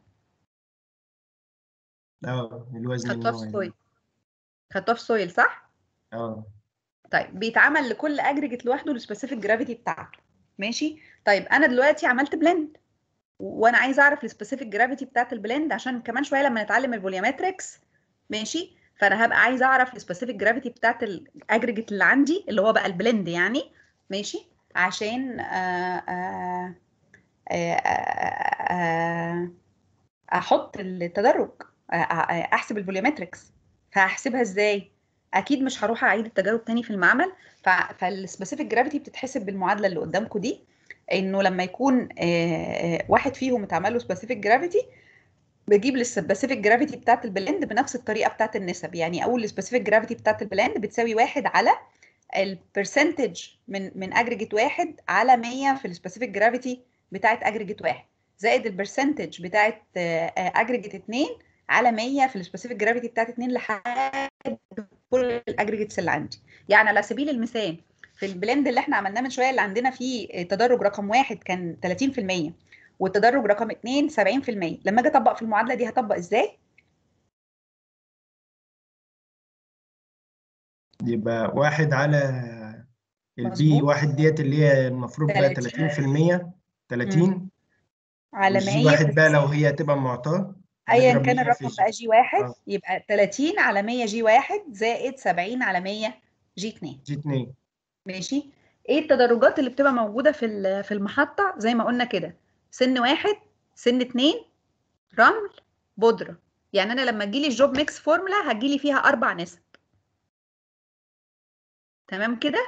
[SPEAKER 1] اه الوزن
[SPEAKER 2] خدتوها في
[SPEAKER 1] النوعي
[SPEAKER 2] سويل خدتوها في سويل صح
[SPEAKER 1] اه
[SPEAKER 2] طيب بيتعمل لكل اجريجيت لوحده السبيسيفيك جرافيتي بتاعته ماشي طيب انا دلوقتي عملت بلند وانا عايزه اعرف السبيسيفيك جرافيتي بتاعت البلند عشان كمان شويه لما نتعلم الفوليومتريكس ماشي فانا هبقى عايزه اعرف السبيسيفيك جرافيتي بتاعت الاجريجيت اللي عندي اللي هو بقى البلند يعني ماشي عشان آه آه آه آه آه احط التدرج آه آه احسب الفوليومتريكس فهحسبها ازاي اكيد مش هروح اعيد التجارب تاني في المعمل فالسبيسيفيك جرافيتي بتتحسب بالمعادله اللي قدامكم دي انه لما يكون آه، آه، واحد فيهم اتعمل له سبيسيفيك جرافيتي بجيب السبيسيفيك جرافيتي بتاعت البلند بنفس الطريقه بتاعت النسب يعني اول السبيسيفيك جرافيتي بتاعت البلند بتساوي واحد على البرسنتج من من اجريجيت واحد على 100 في السبيسيفيك جرافيتي بتاعت اجريجيت واحد زائد البرسنتج بتاعت اجريجيت 2 على 100 في السبيسيفيك جرافيتي بتاعت 2 لحد كل الاجريجيتس اللي عندي يعني على سبيل المثال في البلند اللي احنا عملناه من شويه اللي عندنا فيه تدرج رقم واحد كان 30% والتدرج رقم اتنين 70% لما اجي اطبق في المعادله دي هطبق ازاي؟
[SPEAKER 1] يبقى واحد على البي
[SPEAKER 2] مظبوط.
[SPEAKER 1] واحد ديت اللي هي المفروض بقى
[SPEAKER 2] 30.
[SPEAKER 1] 30% 30
[SPEAKER 2] على
[SPEAKER 1] والجي
[SPEAKER 2] 100
[SPEAKER 1] واحد بقى لو هي تبقى معطاه
[SPEAKER 2] ايا
[SPEAKER 1] نضرب
[SPEAKER 2] كان
[SPEAKER 1] 100 في
[SPEAKER 2] الرقم
[SPEAKER 1] جي.
[SPEAKER 2] بقى جي واحد
[SPEAKER 1] آه.
[SPEAKER 2] يبقى 30 على 100 جي واحد زائد 70 على 100 جي 2
[SPEAKER 1] جي 2
[SPEAKER 2] ماشي ايه التدرجات اللي بتبقى موجوده في ال- في المحطه زي ما قلنا كده سن واحد سن اتنين رمل بودره يعني انا لما تجيلي الجوب ميكس فورمولا هتجيلي فيها اربع نسب تمام كده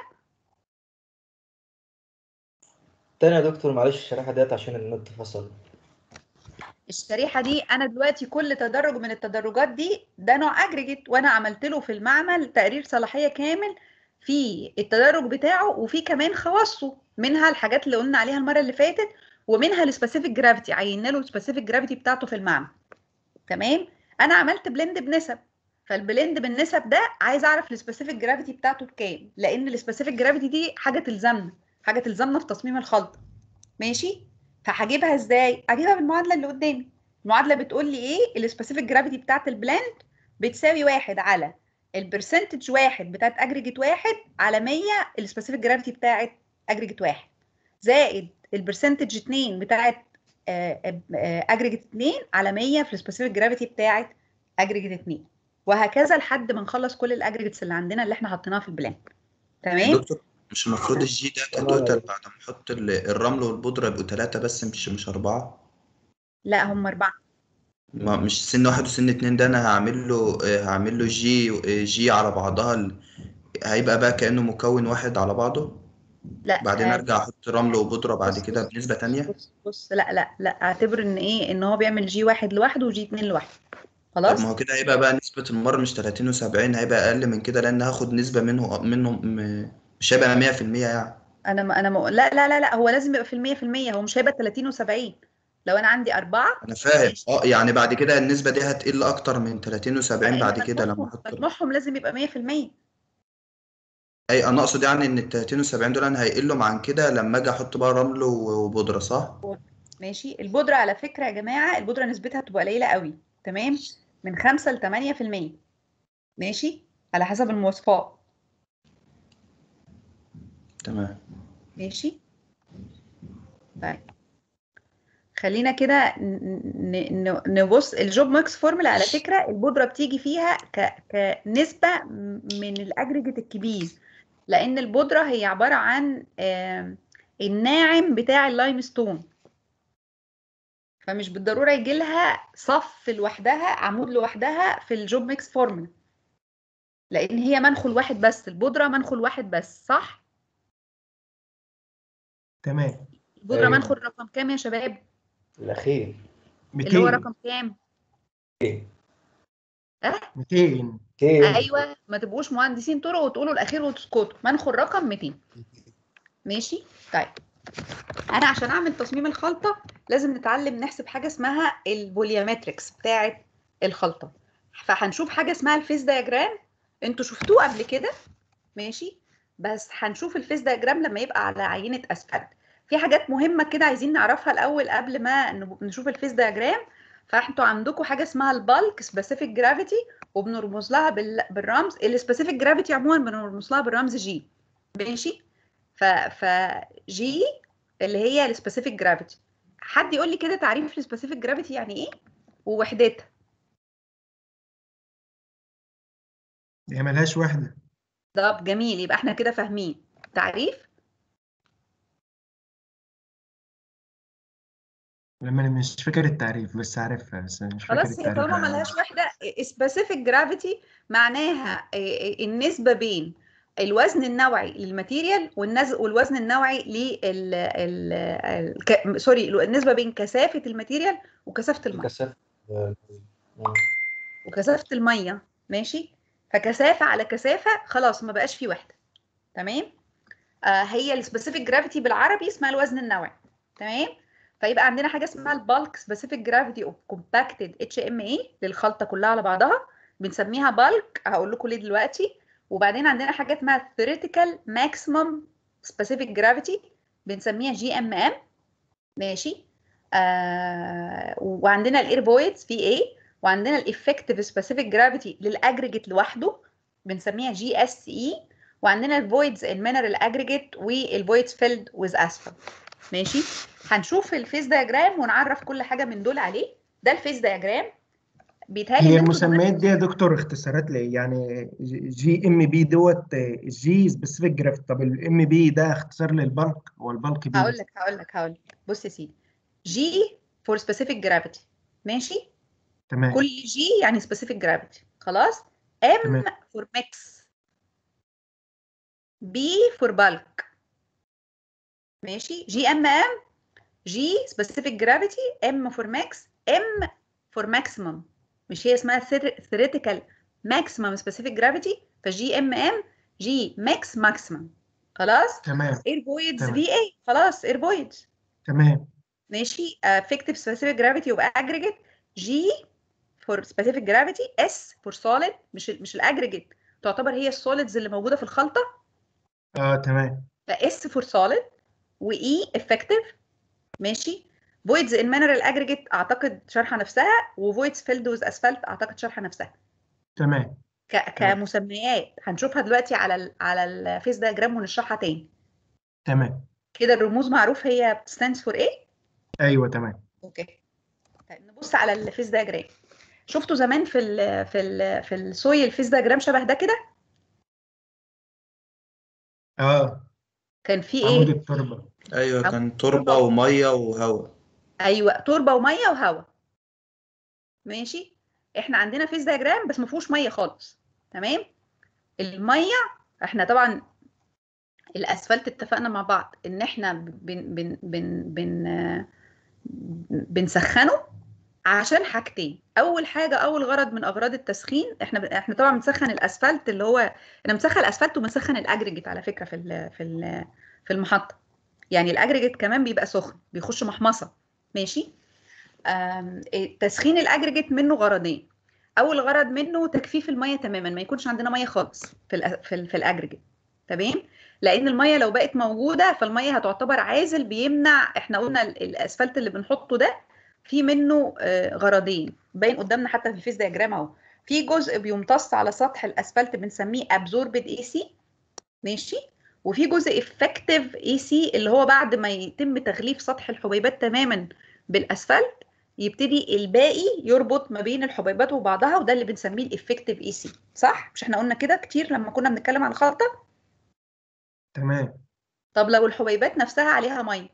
[SPEAKER 6] تاني يا دكتور معلش الشريحة ديت عشان النت فصل
[SPEAKER 2] الشريحه دي انا دلوقتي كل تدرج من التدرجات دي ده نوع اجريجيت وانا عملت له في المعمل تقرير صلاحيه كامل في التدرج بتاعه وفي كمان خواصه منها الحاجات اللي قلنا عليها المره اللي فاتت ومنها السبيسيفيك جرافيتي عينا له السبيسيفيك جرافيتي بتاعته في المعمل تمام انا عملت بلند بنسب فالبلند بالنسب ده عايز اعرف السبيسيفيك جرافيتي بتاعته بكام لان السبيسيفيك جرافيتي دي حاجه تلزمنا حاجه تلزمنا في تصميم الخلطه ماشي فهجيبها ازاي اجيبها بالمعادله اللي قدامي المعادله بتقول لي ايه السبيسيفيك جرافيتي بتاعت البلند بتساوي واحد على البرسنتج واحد بتاعت اجريجيت واحد على 100 السبيسيفيك جرافيتي بتاعت اجريجيت واحد زائد البرسنتج 2 بتاعت اجريجيت 2 على 100 في السبيسيفيك جرافيتي بتاعت اجريجيت 2 وهكذا لحد ما نخلص كل الاجريجيتس اللي عندنا اللي احنا حاطيناها في البلان تمام
[SPEAKER 7] دكتور مش المفروض الجي ده كتوتال بعد ما احط ال- الرمل والبودرة يبقوا ثلاثة بس مش مش أربعة
[SPEAKER 2] لا هم اربعه
[SPEAKER 7] ما مش سن واحد وسن اتنين ده أنا هعمل له آه، هعمل له جي آه، جي على بعضها ال- هيبقى بقى كأنه مكون واحد على بعضه
[SPEAKER 2] لا
[SPEAKER 7] بعدين
[SPEAKER 2] آه،
[SPEAKER 7] أرجع أحط رمل وبودرة بعد
[SPEAKER 2] بص-
[SPEAKER 7] كده
[SPEAKER 2] بص-
[SPEAKER 7] بنسبة تانية
[SPEAKER 2] بص بص لا لا لا اعتبر ان ايه ان هو بيعمل جي واحد لوحده وجي اتنين لوحده
[SPEAKER 7] طب
[SPEAKER 2] خلاص
[SPEAKER 7] ما هو كده هيبقى بقى نسبة المر مش 30 و70 هيبقى أقل من كده لأن هاخد نسبة منه منهم م- مش هيبقى 100% يعني
[SPEAKER 2] انا ما انا ما لا لا لا لا هو لازم يبقى في المية في المية هو مش هيبقى 30 و70 لو انا عندي أربعة
[SPEAKER 7] أنا فاهم اه يعني بعد كده النسبة دي هتقل أكتر من 30 و70
[SPEAKER 2] لأن
[SPEAKER 7] بعد كده لما
[SPEAKER 2] مجموعهم
[SPEAKER 7] أحط
[SPEAKER 2] مجموعهم لازم يبقى 100%
[SPEAKER 7] اي انا اقصد يعني ان ال 30 و70 دول أنا هيقلوا عن كده لما اجي احط بقى رمل و- وبودره صح؟
[SPEAKER 2] ماشي البودرة على فكرة يا جماعة البودرة نسبتها بتبقى قليلة قوي تمام من 5 ل 8% ماشي على حسب المواصفات
[SPEAKER 7] تمام
[SPEAKER 2] ماشي طيب خلينا كده ن- ن- نبص الجوب ماكس فورمولا على فكرة البودرة بتيجي فيها ك... كنسبة م- من الأجريجيت الكبير لأن البودرة هي عبارة عن آم، الناعم بتاع اللايم ستون فمش بالضرورة يجي لها صف لوحدها عمود لوحدها في الجوب ميكس فورمولا لان هي منخل واحد بس البودره منخل واحد بس صح
[SPEAKER 1] تمام
[SPEAKER 2] البودره
[SPEAKER 6] أيوة.
[SPEAKER 2] منخل رقم كام يا شباب
[SPEAKER 6] الأخير
[SPEAKER 2] اللي هو
[SPEAKER 1] 200
[SPEAKER 2] رقم كام
[SPEAKER 1] 200
[SPEAKER 6] كيف
[SPEAKER 2] ايوه ما تبقوش مهندسين طرق وتقولوا الاخير وتسكتوا منخل رقم 200 ماشي طيب انا عشان اعمل تصميم الخلطه لازم نتعلم نحسب حاجه اسمها الفوليومتريكس بتاعه الخلطه فهنشوف حاجه اسمها الفيس دايجرام انتوا شفتوه قبل كده ماشي بس هنشوف الفيس دايجرام لما يبقى على عينه اسفلت في حاجات مهمه كده عايزين نعرفها الاول قبل ما نب- نشوف الفيس دايجرام فانتوا عندكم حاجه اسمها البالك سبيسيفيك جرافيتي وبنرمز لها بال- بالرمز السبيسيفيك جرافيتي عموما بنرمز لها بالرمز جي ماشي ف ف جي اللي هي السبيسيفيك جرافيتي حد يقول لي كده تعريف السبيسيفيك جرافيتي يعني ايه ووحدتها
[SPEAKER 1] هي ملهاش وحدة
[SPEAKER 2] طب جميل يبقى احنا كده فاهمين تعريف
[SPEAKER 1] لما انا مش فاكر التعريف بس عارفها بس أنا مش فاكر
[SPEAKER 2] خلاص هي
[SPEAKER 1] التعريف
[SPEAKER 2] طالما ملهاش وحده سبيسيفيك جرافيتي معناها النسبه بين الوزن النوعي للماتيريال والنز... والوزن النوعي لل ال... ال... ك... سوري النسبه بين كثافه الماتيريال وكثافه الميه
[SPEAKER 6] كثافة آه،
[SPEAKER 2] وكثافه الميه ماشي فكثافه على كثافه خلاص ما بقاش في وحده تمام آه هي السبيسيفيك جرافيتي بالعربي اسمها الوزن النوعي تمام فيبقى عندنا حاجه اسمها البالك سبيسيفيك جرافيتي اوف كومباكتد اتش ام اي للخلطه كلها على بعضها بنسميها بالك هقول لكم ليه دلوقتي وبعدين عندنا حاجه اسمها theoretical maximum specific gravity بنسميها جي ام ام ماشي آه وعندنا الاير فويدز في اي وعندنا الافكتيف سبيسيفيك جرافيتي للاجريجيت لوحده بنسميها جي اس اي وعندنا الفويدز المينرال اجريجيت والفويدز فيلد ويز اسفلت ماشي هنشوف الفيس دايجرام ونعرف كل حاجه من دول عليه ده الفيس دايجرام بيتهيألي
[SPEAKER 1] هي
[SPEAKER 2] إن انتوا زمان-
[SPEAKER 1] المسميات دي يا دكتور اختصارات ليه يعني جي ام بي دوت جي سبيسيفيك جرافيت طب الام بي ده اختصار للبلك هو البلك بي
[SPEAKER 2] هقول لك هقول لك هقول لك بص يا سيدي جي فور سبيسيفيك جرافيتي ماشي
[SPEAKER 1] تمام
[SPEAKER 2] كل جي يعني سبيسيفيك جرافيتي خلاص ام
[SPEAKER 1] تمام.
[SPEAKER 2] فور ميكس بي فور بالك ماشي جي ام ام جي سبيسيفيك جرافيتي ام فور ماكس ام فور ماكسيمم مش هي اسمها theoretical maximum specific gravity فجي ام ام جي ماكس ماكسيمم خلاص
[SPEAKER 1] تمام
[SPEAKER 2] اير فويدز
[SPEAKER 1] تمام.
[SPEAKER 2] في اي خلاص اير فويدز
[SPEAKER 1] تمام
[SPEAKER 2] ماشي افكتيف سبيسيفيك جرافيتي يبقى اجريجيت جي فور سبيسيفيك جرافيتي اس فور سوليد مش ال- مش الاجريجيت تعتبر هي السوليدز اللي موجوده في الخلطه
[SPEAKER 1] اه تمام
[SPEAKER 2] فاس فور سوليد واي افكتيف ماشي فويدز ان مينرال اجريجيت اعتقد شارحه نفسها وفويدز فيلد ويز اسفلت اعتقد شارحه نفسها
[SPEAKER 1] تمام
[SPEAKER 2] ك-
[SPEAKER 1] تمام.
[SPEAKER 2] كمسميات هنشوفها دلوقتي على ال على الفيس دايجرام ونشرحها تاني
[SPEAKER 1] تمام
[SPEAKER 2] كده الرموز معروف هي بتستاندز فور ايه
[SPEAKER 1] ايوه تمام
[SPEAKER 2] اوكي طيب نبص على الفيس دايجرام شفتوا زمان في ال في ال في السويل الفيس دايجرام شبه ده كده
[SPEAKER 1] اه
[SPEAKER 2] كان في
[SPEAKER 1] عمود
[SPEAKER 2] ايه
[SPEAKER 1] التربه
[SPEAKER 7] ايوه كان تربه وميه وهواء
[SPEAKER 2] ايوه تربه وميه وهواء ماشي احنا عندنا فيس دايجرام بس ما فيهوش ميه خالص تمام الميه احنا طبعا الاسفلت اتفقنا مع بعض ان احنا بن بن بن بن بنسخنه عشان حاجتين اول حاجه اول غرض من اغراض التسخين احنا احنا طبعا بنسخن الاسفلت اللي هو انا بنسخن الاسفلت وبنسخن الاجريجيت على فكره في ال في ال في المحطه يعني الاجريجيت كمان بيبقى سخن بيخش محمصه ماشي آم، إيه، تسخين الاجريجيت منه غرضين اول غرض منه تجفيف الميه تماما ما يكونش عندنا ميه خالص في ال في, ال في الاجريجيت تمام لان الميه لو بقت موجوده فالميه هتعتبر عازل بيمنع احنا قلنا ال- الاسفلت اللي بنحطه ده في منه آه، غرضين باين قدامنا حتى في الفيس دياجرام اهو في جزء بيمتص على سطح الاسفلت بنسميه ابزوربد اي سي ماشي وفي جزء افكتيف اي سي اللي هو بعد ما يتم تغليف سطح الحبيبات تماما بالاسفلت يبتدي الباقي يربط ما بين الحبيبات وبعضها وده اللي بنسميه الافكتيف اي سي صح مش احنا قلنا كده كتير لما كنا بنتكلم عن الخلطه
[SPEAKER 1] تمام
[SPEAKER 2] طب لو الحبيبات نفسها عليها ميه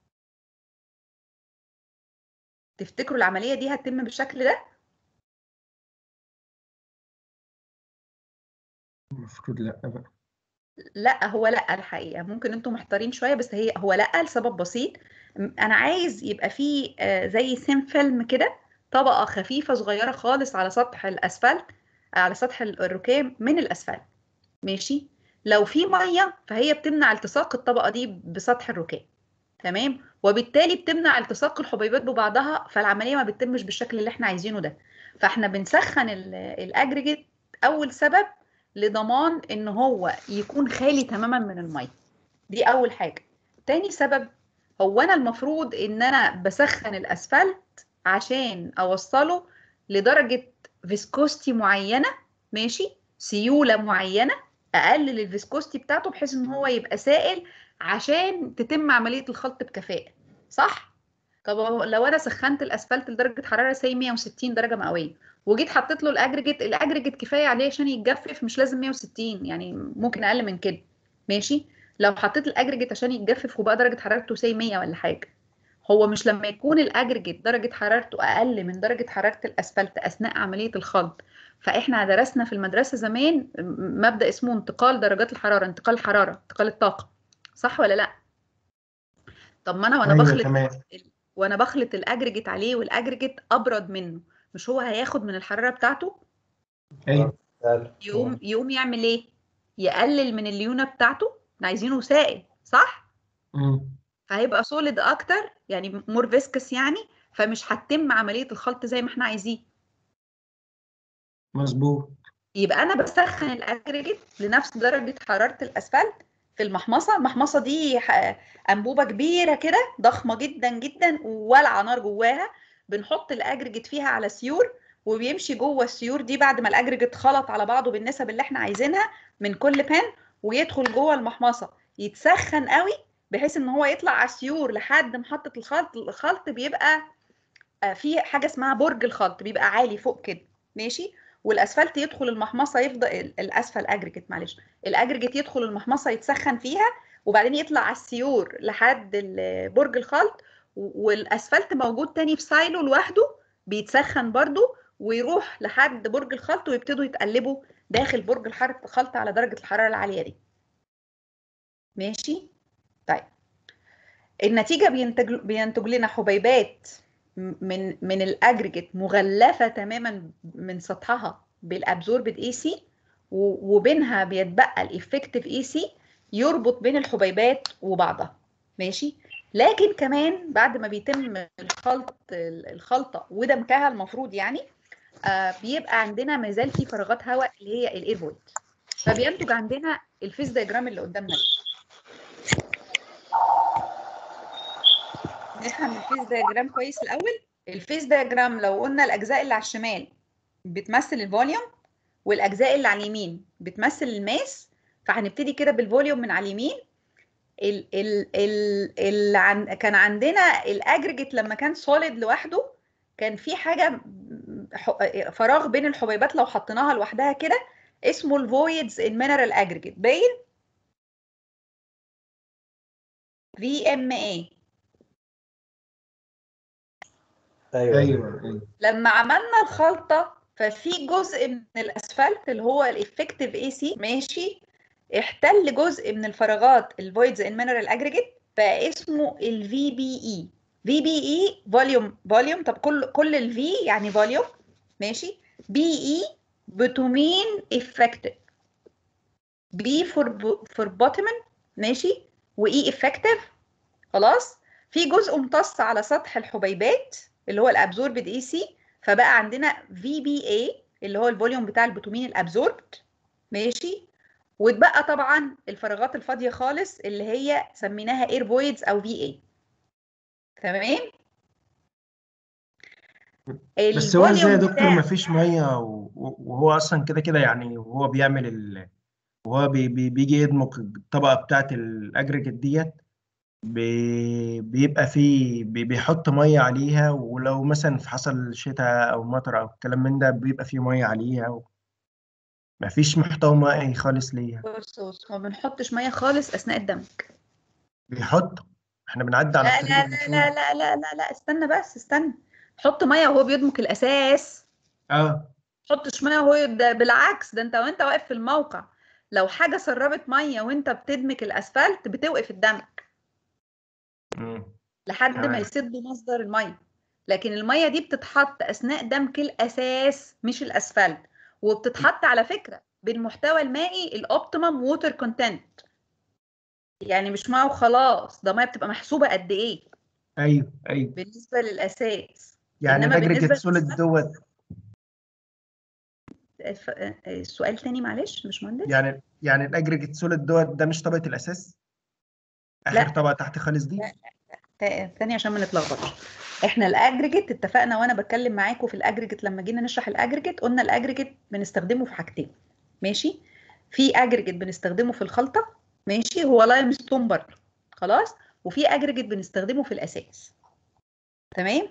[SPEAKER 2] تفتكروا العمليه دي هتتم بالشكل ده
[SPEAKER 1] المفروض لا بقى
[SPEAKER 2] لا هو لا الحقيقه ممكن انتم محتارين شويه بس هي هو لا لسبب بسيط م- انا عايز يبقى فيه آه، زي سين فيلم كده طبقه خفيفه صغيره خالص على سطح الاسفلت على سطح ال- الركام من الاسفلت ماشي لو في ميه فهي بتمنع التصاق الطبقه دي بسطح الركام تمام وبالتالي بتمنع التصاق الحبيبات ببعضها فالعمليه ما بتتمش بالشكل اللي احنا عايزينه ده فاحنا بنسخن ال- الاجريجيت اول سبب لضمان ان هو يكون خالي تماما من الميه دي اول حاجه تاني سبب هو انا المفروض ان انا بسخن الاسفلت عشان اوصله لدرجه فيسكوستي معينه ماشي سيوله معينه اقلل الفيسكوستي بتاعته بحيث ان هو يبقى سائل عشان تتم عمليه الخلط بكفاءه صح طب هو- لو انا سخنت الاسفلت لدرجه حراره سي 160 درجه مئويه وجيت حطيت له الاجريجيت الاجريجيت كفايه عليه عشان يتجفف مش لازم 160 يعني ممكن اقل من كده ماشي لو حطيت الاجريجيت عشان يتجفف وبقى درجه حرارته سي 100 ولا حاجه هو مش لما يكون الاجريجيت درجه حرارته اقل من درجه حراره الاسفلت اثناء عمليه الخلط فاحنا درسنا في المدرسه زمان م- مبدا اسمه انتقال درجات الحراره انتقال الحراره انتقال الطاقه صح ولا لا طب ما انا وانا
[SPEAKER 1] ايوه
[SPEAKER 2] بخلط
[SPEAKER 1] تمام
[SPEAKER 2] وانا بخلط الاجريجيت عليه والاجريجيت ابرد منه مش هو هياخد من الحراره بتاعته
[SPEAKER 1] ايوه
[SPEAKER 6] سهل.
[SPEAKER 2] يقوم يقوم يعمل ايه يقلل من الليونه بتاعته احنا عايزينه سائل صح
[SPEAKER 1] مم.
[SPEAKER 2] فهيبقى سوليد اكتر يعني مور فيسكس يعني فمش هتتم عمليه الخلط زي ما احنا عايزين
[SPEAKER 1] مظبوط
[SPEAKER 2] يبقى انا بسخن الاجريجيت لنفس درجه حراره الاسفلت في المحمصه المحمصه دي ح- انبوبه كبيره كده ضخمه جدا جدا وولعه نار جواها بنحط الاجريجيت فيها على سيور وبيمشي جوه السيور دي بعد ما الاجريجيت خلط على بعضه بالنسب اللي احنا عايزينها من كل بان ويدخل جوه المحمصه يتسخن قوي بحيث ان هو يطلع على السيور لحد محطه الخلط الخلط بيبقى آه، في حاجه اسمها برج الخلط بيبقى عالي فوق كده ماشي والاسفلت يدخل المحمصه يفضل ال- الاسفل اجريجيت معلش الاجريجيت يدخل المحمصه يتسخن فيها وبعدين يطلع على السيور لحد ال- برج الخلط و- والاسفلت موجود تاني في سايلو لوحده بيتسخن برضو ويروح لحد برج الخلط ويبتدوا يتقلبوا داخل برج الحر- الخلط على درجه الحراره العاليه دي ماشي طيب النتيجه بينتج بينتج لنا حبيبات من من الاجريجيت مغلفه تماما من سطحها بالابزوربد اي سي وبينها بيتبقى الافكتيف اي سي يربط بين الحبيبات وبعضها ماشي لكن كمان بعد ما بيتم الخلط الخلطه ودمكها المفروض يعني آه بيبقى عندنا ما زال في فراغات هواء اللي هي الاير فويد فبينتج عندنا الفيس دايجرام اللي قدامنا ده نفهم الفيس دايجرام كويس الاول الفيس دايجرام لو قلنا الاجزاء اللي على الشمال بتمثل الفوليوم والاجزاء اللي على اليمين بتمثل الماس فهنبتدي كده بالفوليوم من على اليمين ال ال ال ال عن كان عندنا الاجريجيت لما كان سوليد لوحده كان في حاجه ح- فراغ بين الحبيبات لو حطيناها لوحدها كده اسمه الفويدز ان مينرال اجريجيت باين في ام اي
[SPEAKER 6] ايوه
[SPEAKER 1] ايوه ايوه
[SPEAKER 2] لما عملنا الخلطة ففي جزء من الأسفلت اللي هو الإفكتيف اي سي ماشي احتل جزء من الفراغات الفويدز ان مينرال اجريجيت بقى اسمه الفي بي اي في بي اي فوليوم فوليوم طب كل كل الفي يعني فوليوم ماشي بي اي بتومين افكتيف بي فور فور بوتمن ماشي واي افكتيف خلاص في جزء امتص على سطح الحبيبات اللي هو الابزوربد اي سي فبقى عندنا في بي اي اللي هو الفوليوم بتاع البوتومين الابزوربد ماشي واتبقى طبعا الفراغات الفاضيه خالص اللي هي سميناها اير فويدز او في اي تمام
[SPEAKER 1] بس هو ازاي يا
[SPEAKER 2] الفوليوم
[SPEAKER 1] دكتور
[SPEAKER 2] بتاع-
[SPEAKER 1] مفيش ميه و- و- وهو اصلا كده كده يعني وهو بيعمل ال... وهو بي... بي... بيجي يدمج الطبقه بتاعت الاجريجيت ديت بي... بيبقى فيه بي... بيحط ميه عليها ولو مثلا في حصل شتاء او مطر او الكلام من ده بيبقى فيه ميه عليها و... مفيش محتوى مائي خالص ليها
[SPEAKER 2] بص بص ما بنحطش ميه خالص اثناء الدمج
[SPEAKER 1] بيحط احنا بنعدي على
[SPEAKER 2] لا
[SPEAKER 1] الطريق
[SPEAKER 2] لا لا
[SPEAKER 1] بنشوف
[SPEAKER 2] لا لا لا لا لا استنى بس استنى حط ميه وهو بيدمج الاساس
[SPEAKER 1] اه
[SPEAKER 2] حطش ميه وهو ده بالعكس ده انت وانت واقف في الموقع لو حاجه سربت ميه وانت بتدمج الاسفلت بتوقف الدمج
[SPEAKER 1] مم.
[SPEAKER 2] لحد ما
[SPEAKER 1] تمام.
[SPEAKER 2] يسدوا مصدر الميه لكن الميه دي بتتحط اثناء دمج الاساس مش الاسفلت وبتتحط على فكره بالمحتوى المائي الاوبتيمم ووتر كونتنت يعني مش ميه وخلاص ده ميه بتبقى محسوبه قد ايه
[SPEAKER 1] ايوه ايوه
[SPEAKER 2] بالنسبه للاساس
[SPEAKER 1] يعني
[SPEAKER 2] إنما
[SPEAKER 1] الاجريجيت
[SPEAKER 2] بالنسبة
[SPEAKER 1] سوليد
[SPEAKER 2] للأسفلت-
[SPEAKER 1] دوت
[SPEAKER 2] الف- السؤال تاني معلش مش مهندس
[SPEAKER 1] يعني يعني الاجريجيت سوليد دوت ده مش طبقه الاساس
[SPEAKER 2] لا.
[SPEAKER 1] اخر طبقه تحت خالص دي
[SPEAKER 2] لا. تا- تاني عشان ما نتلخبطش احنا الاجريجيت اتفقنا وانا بتكلم معاكم في الاجريجيت لما جينا نشرح الاجريجيت قلنا الاجريجيت بنستخدمه في حاجتين ماشي في اجريجيت بنستخدمه في الخلطه ماشي هو لايم ستون برضه خلاص وفي اجريجيت بنستخدمه في الاساس تمام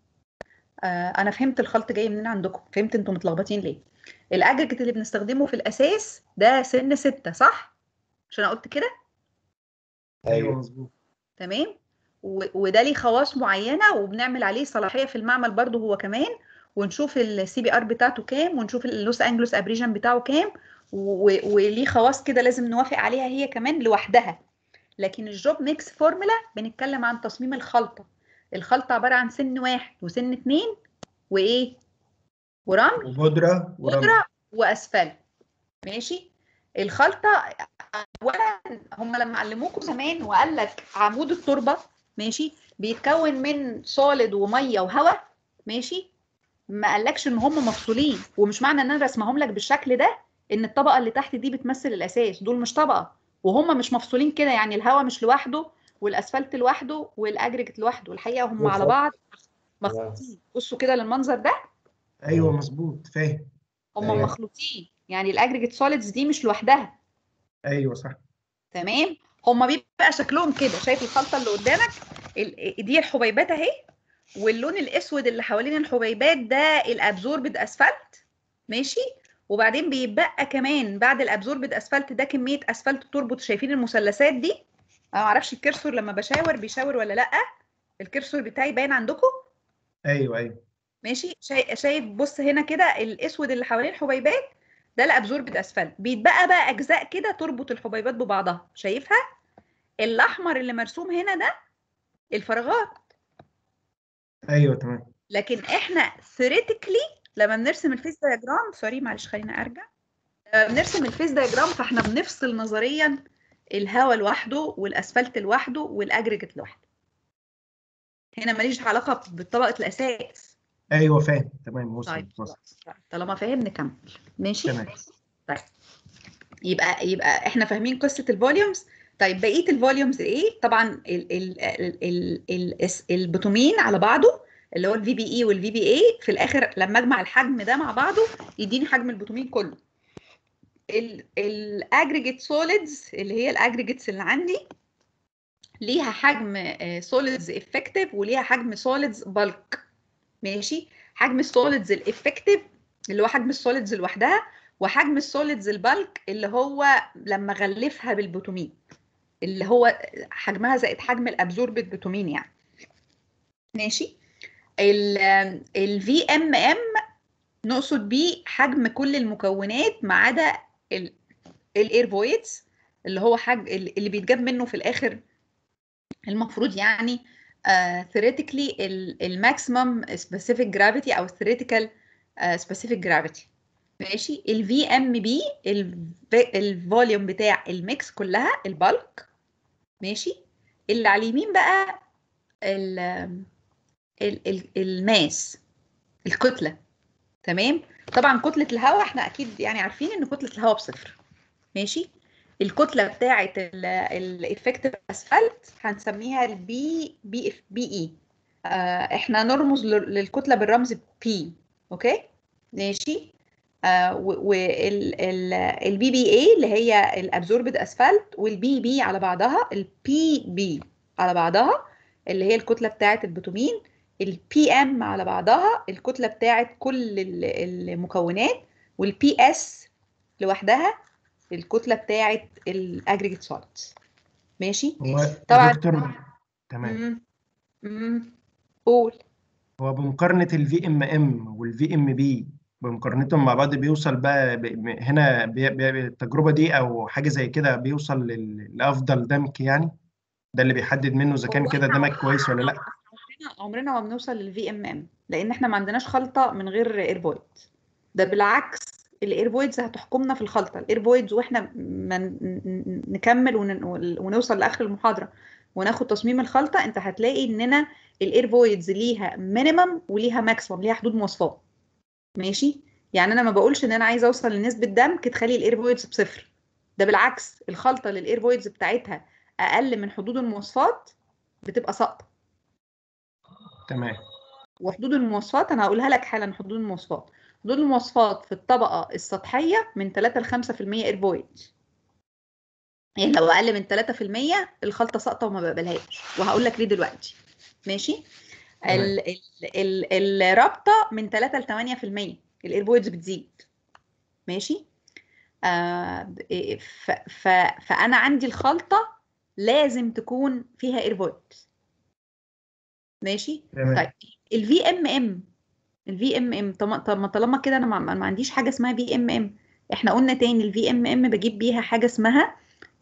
[SPEAKER 2] آه انا فهمت الخلط جاي منين عندكم فهمت انتم متلخبطين ليه الاجريجيت اللي بنستخدمه في الاساس ده سن ستة صح عشان انا قلت كده
[SPEAKER 1] ايوه
[SPEAKER 6] ايوه
[SPEAKER 1] مظبوط
[SPEAKER 2] تمام و- وده ليه خواص معينه وبنعمل عليه صلاحيه في المعمل برضو هو كمان ونشوف السي بي ار بتاعته كام ونشوف اللوس انجلوس ابريجن بتاعه كام و- وليه خواص كده لازم نوافق عليها هي كمان لوحدها لكن الجوب ميكس فورمولا بنتكلم عن تصميم الخلطه الخلطه عباره عن سن واحد وسن اتنين وايه ورمل
[SPEAKER 1] وبودره ورمل.
[SPEAKER 2] بودره واسفلت ماشي الخلطه اولا هم لما علموكم زمان وقال لك عمود التربه ماشي بيتكون من صالد وميه وهواء ماشي ما قالكش ان هم مفصولين ومش معنى ان انا رسمهم لك بالشكل ده ان الطبقه اللي تحت دي بتمثل الاساس دول مش طبقه وهم مش مفصولين كده يعني الهواء مش لوحده والاسفلت لوحده والاجريجيت لوحده الحقيقه هم على
[SPEAKER 6] بالظبط.
[SPEAKER 2] بعض مخلوطين بصوا كده للمنظر ده
[SPEAKER 1] ايوه مظبوط فاهم
[SPEAKER 2] هم
[SPEAKER 6] أيوة.
[SPEAKER 2] مخلوطين يعني الاجريجيت سوليدز دي مش لوحدها
[SPEAKER 1] ايوه صح
[SPEAKER 2] تمام هم بيبقى شكلهم كده شايف الخلطه اللي قدامك ال- دي الحبيبات اهي واللون الاسود اللي حوالين الحبيبات ده الابزوربد اسفلت ماشي وبعدين بيبقى كمان بعد الابزوربد اسفلت ده كميه اسفلت تربط شايفين المثلثات دي انا ما اعرفش الكرسور لما بشاور بيشاور ولا لا الكرسور بتاعي باين عندكم
[SPEAKER 1] ايوه ايوه
[SPEAKER 2] ماشي شايف شايف بص هنا كده الاسود اللي حوالين الحبيبات ده الابزوربد اسفلت بيتبقى بقى اجزاء كده تربط الحبيبات ببعضها شايفها الاحمر اللي مرسوم هنا ده الفراغات
[SPEAKER 1] ايوه تمام
[SPEAKER 2] لكن احنا ثيوريتيكلي لما بنرسم الفيس دايجرام سوري معلش خلينا ارجع لما بنرسم الفيس دايجرام فاحنا بنفصل نظريا الهواء لوحده والاسفلت لوحده والاجريجيت لوحده هنا ماليش علاقه بطبقه الاساس
[SPEAKER 1] ايوه فاهم تمام وصل
[SPEAKER 2] طيب
[SPEAKER 1] وصل
[SPEAKER 2] خلاص طالما فاهم نكمل ماشي
[SPEAKER 1] تمام
[SPEAKER 2] طيب يبقى يبقى احنا فاهمين قصه الفوليومز طيب بقيه الفوليومز ايه طبعا ال ال ال ال ال البوتومين على بعضه اللي هو الفي بي اي والفي بي اي في الاخر لما اجمع الحجم ده مع بعضه يديني حجم البوتومين كله الاجريجيت سوليدز اللي هي الاجريجيتس اللي عندي ليها حجم سوليدز افكتيف وليها حجم سوليدز بالك ماشي حجم السوليدز الافكتيف اللي هو حجم السوليدز لوحدها وحجم السوليدز البالك اللي هو لما غلفها بالبوتومين اللي هو حجمها زائد حجم الابزوربت بوتومين يعني ماشي الفي ام ام نقصد بيه حجم كل المكونات ما عدا الاير فويدز اللي هو حجم اللي بيتجاب منه في الاخر المفروض يعني ثيوريتيكلي الماكسيمم سبيسيفيك جرافيتي او theoretical سبيسيفيك جرافيتي ماشي الفي ام بي الفوليوم بتاع الميكس كلها البالك ماشي اللي على اليمين بقى ال ال ال الماس الكتله تمام طبعا كتله الهواء احنا اكيد يعني عارفين ان كتله الهواء بصفر ماشي الكتله بتاعه الافكتيف اسفلت هنسميها البي بي اف بي اي احنا نرمز للكتله بالرمز بي اوكي ماشي آه والبي بي اي اللي هي الابزوربد اسفلت والبي بي على بعضها البي بي على بعضها اللي هي الكتله بتاعه البوتومين البي ام على بعضها الكتله بتاعه كل المكونات والبي اس لوحدها الكتله بتاعه الاجريجيت سوليدز ماشي
[SPEAKER 1] هو
[SPEAKER 2] طبعا
[SPEAKER 1] دكتور تمام
[SPEAKER 2] امم قول
[SPEAKER 1] هو بمقارنة الفي ام ام والفي ام بي بمقارنتهم مع بعض بيوصل بقى ب- ب- هنا بي- بي- التجربة دي أو حاجة زي كده بيوصل لل- لأفضل دمك يعني ده اللي بيحدد منه إذا كان
[SPEAKER 2] هو
[SPEAKER 1] كده
[SPEAKER 2] احنا
[SPEAKER 1] دمك كويس ولا لأ
[SPEAKER 2] عمرنا عمرنا ما بنوصل للفي ام ام لان احنا ما عندناش خلطه من غير ايربويد ده بالعكس الايربويدز هتحكمنا في الخلطه الايربويدز واحنا ما ن- ن- نكمل ون- ونوصل لاخر المحاضره وناخد تصميم الخلطه انت هتلاقي اننا الايربويدز ليها مينيمم وليها ماكسيمم ليها حدود مواصفات ماشي يعني انا ما بقولش ان انا عايزه اوصل لنسبه دمك تخلي الايربويدز بصفر ده بالعكس الخلطه اللي الايربويدز بتاعتها اقل من حدود المواصفات بتبقى ساقطه
[SPEAKER 1] تمام
[SPEAKER 2] وحدود المواصفات انا هقولها لك حالا حدود المواصفات حدود المواصفات في الطبقه السطحيه من 3 ل 5% ايربويد يعني لو اقل من 3% الخلطه ساقطه وما بقبلهاش وهقول لك ليه دلوقتي ماشي
[SPEAKER 1] تمام.
[SPEAKER 2] ال ال ال الرابطه من 3 ل 8% الايربويدز بتزيد ماشي آه ب- ف ف فانا عندي الخلطه لازم تكون فيها ايربويد ماشي
[SPEAKER 1] تمام
[SPEAKER 2] طيب الفي ام ام الفي ام ام طب طب ما طالما كده انا ما ما عنديش حاجه اسمها في ام ام احنا قلنا تاني الفي ام ام بجيب بيها حاجه اسمها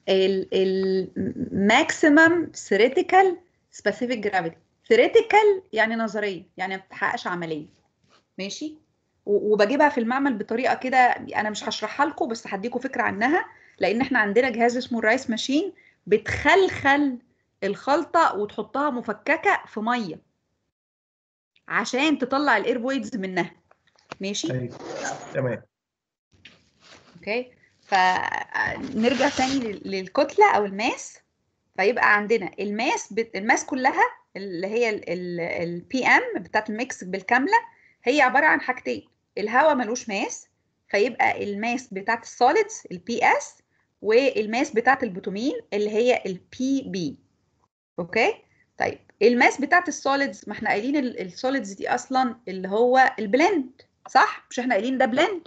[SPEAKER 2] الماكسيمم ثيوريتيكال سبيسيفيك جرافيتي ثيوريتيكال يعني نظريه يعني ما بتحققش عمليا ماشي و- وبجيبها في المعمل بطريقه كده انا مش هشرحها لكم بس هديكم فكره عنها لان احنا عندنا جهاز اسمه الرايس ماشين بتخلخل الخلطه وتحطها مفككه في ميه عشان تطلع الايربويدز منها ماشي
[SPEAKER 1] أيوة تمام
[SPEAKER 2] اوكي فنرجع تاني لل- للكتله او الماس فيبقى عندنا الماس بت... الماس كلها اللي هي البي ام بتاعت الميكس بالكامله هي عباره عن حاجتين الهواء ملوش ماس فيبقى الماس بتاعت السوليدز البي اس والماس بتاعت البوتومين اللي هي البي بي اوكي طيب الماس بتاعت السوليدز ما احنا قايلين السوليدز دي اصلا اللي هو البلند صح مش احنا قايلين ده بلند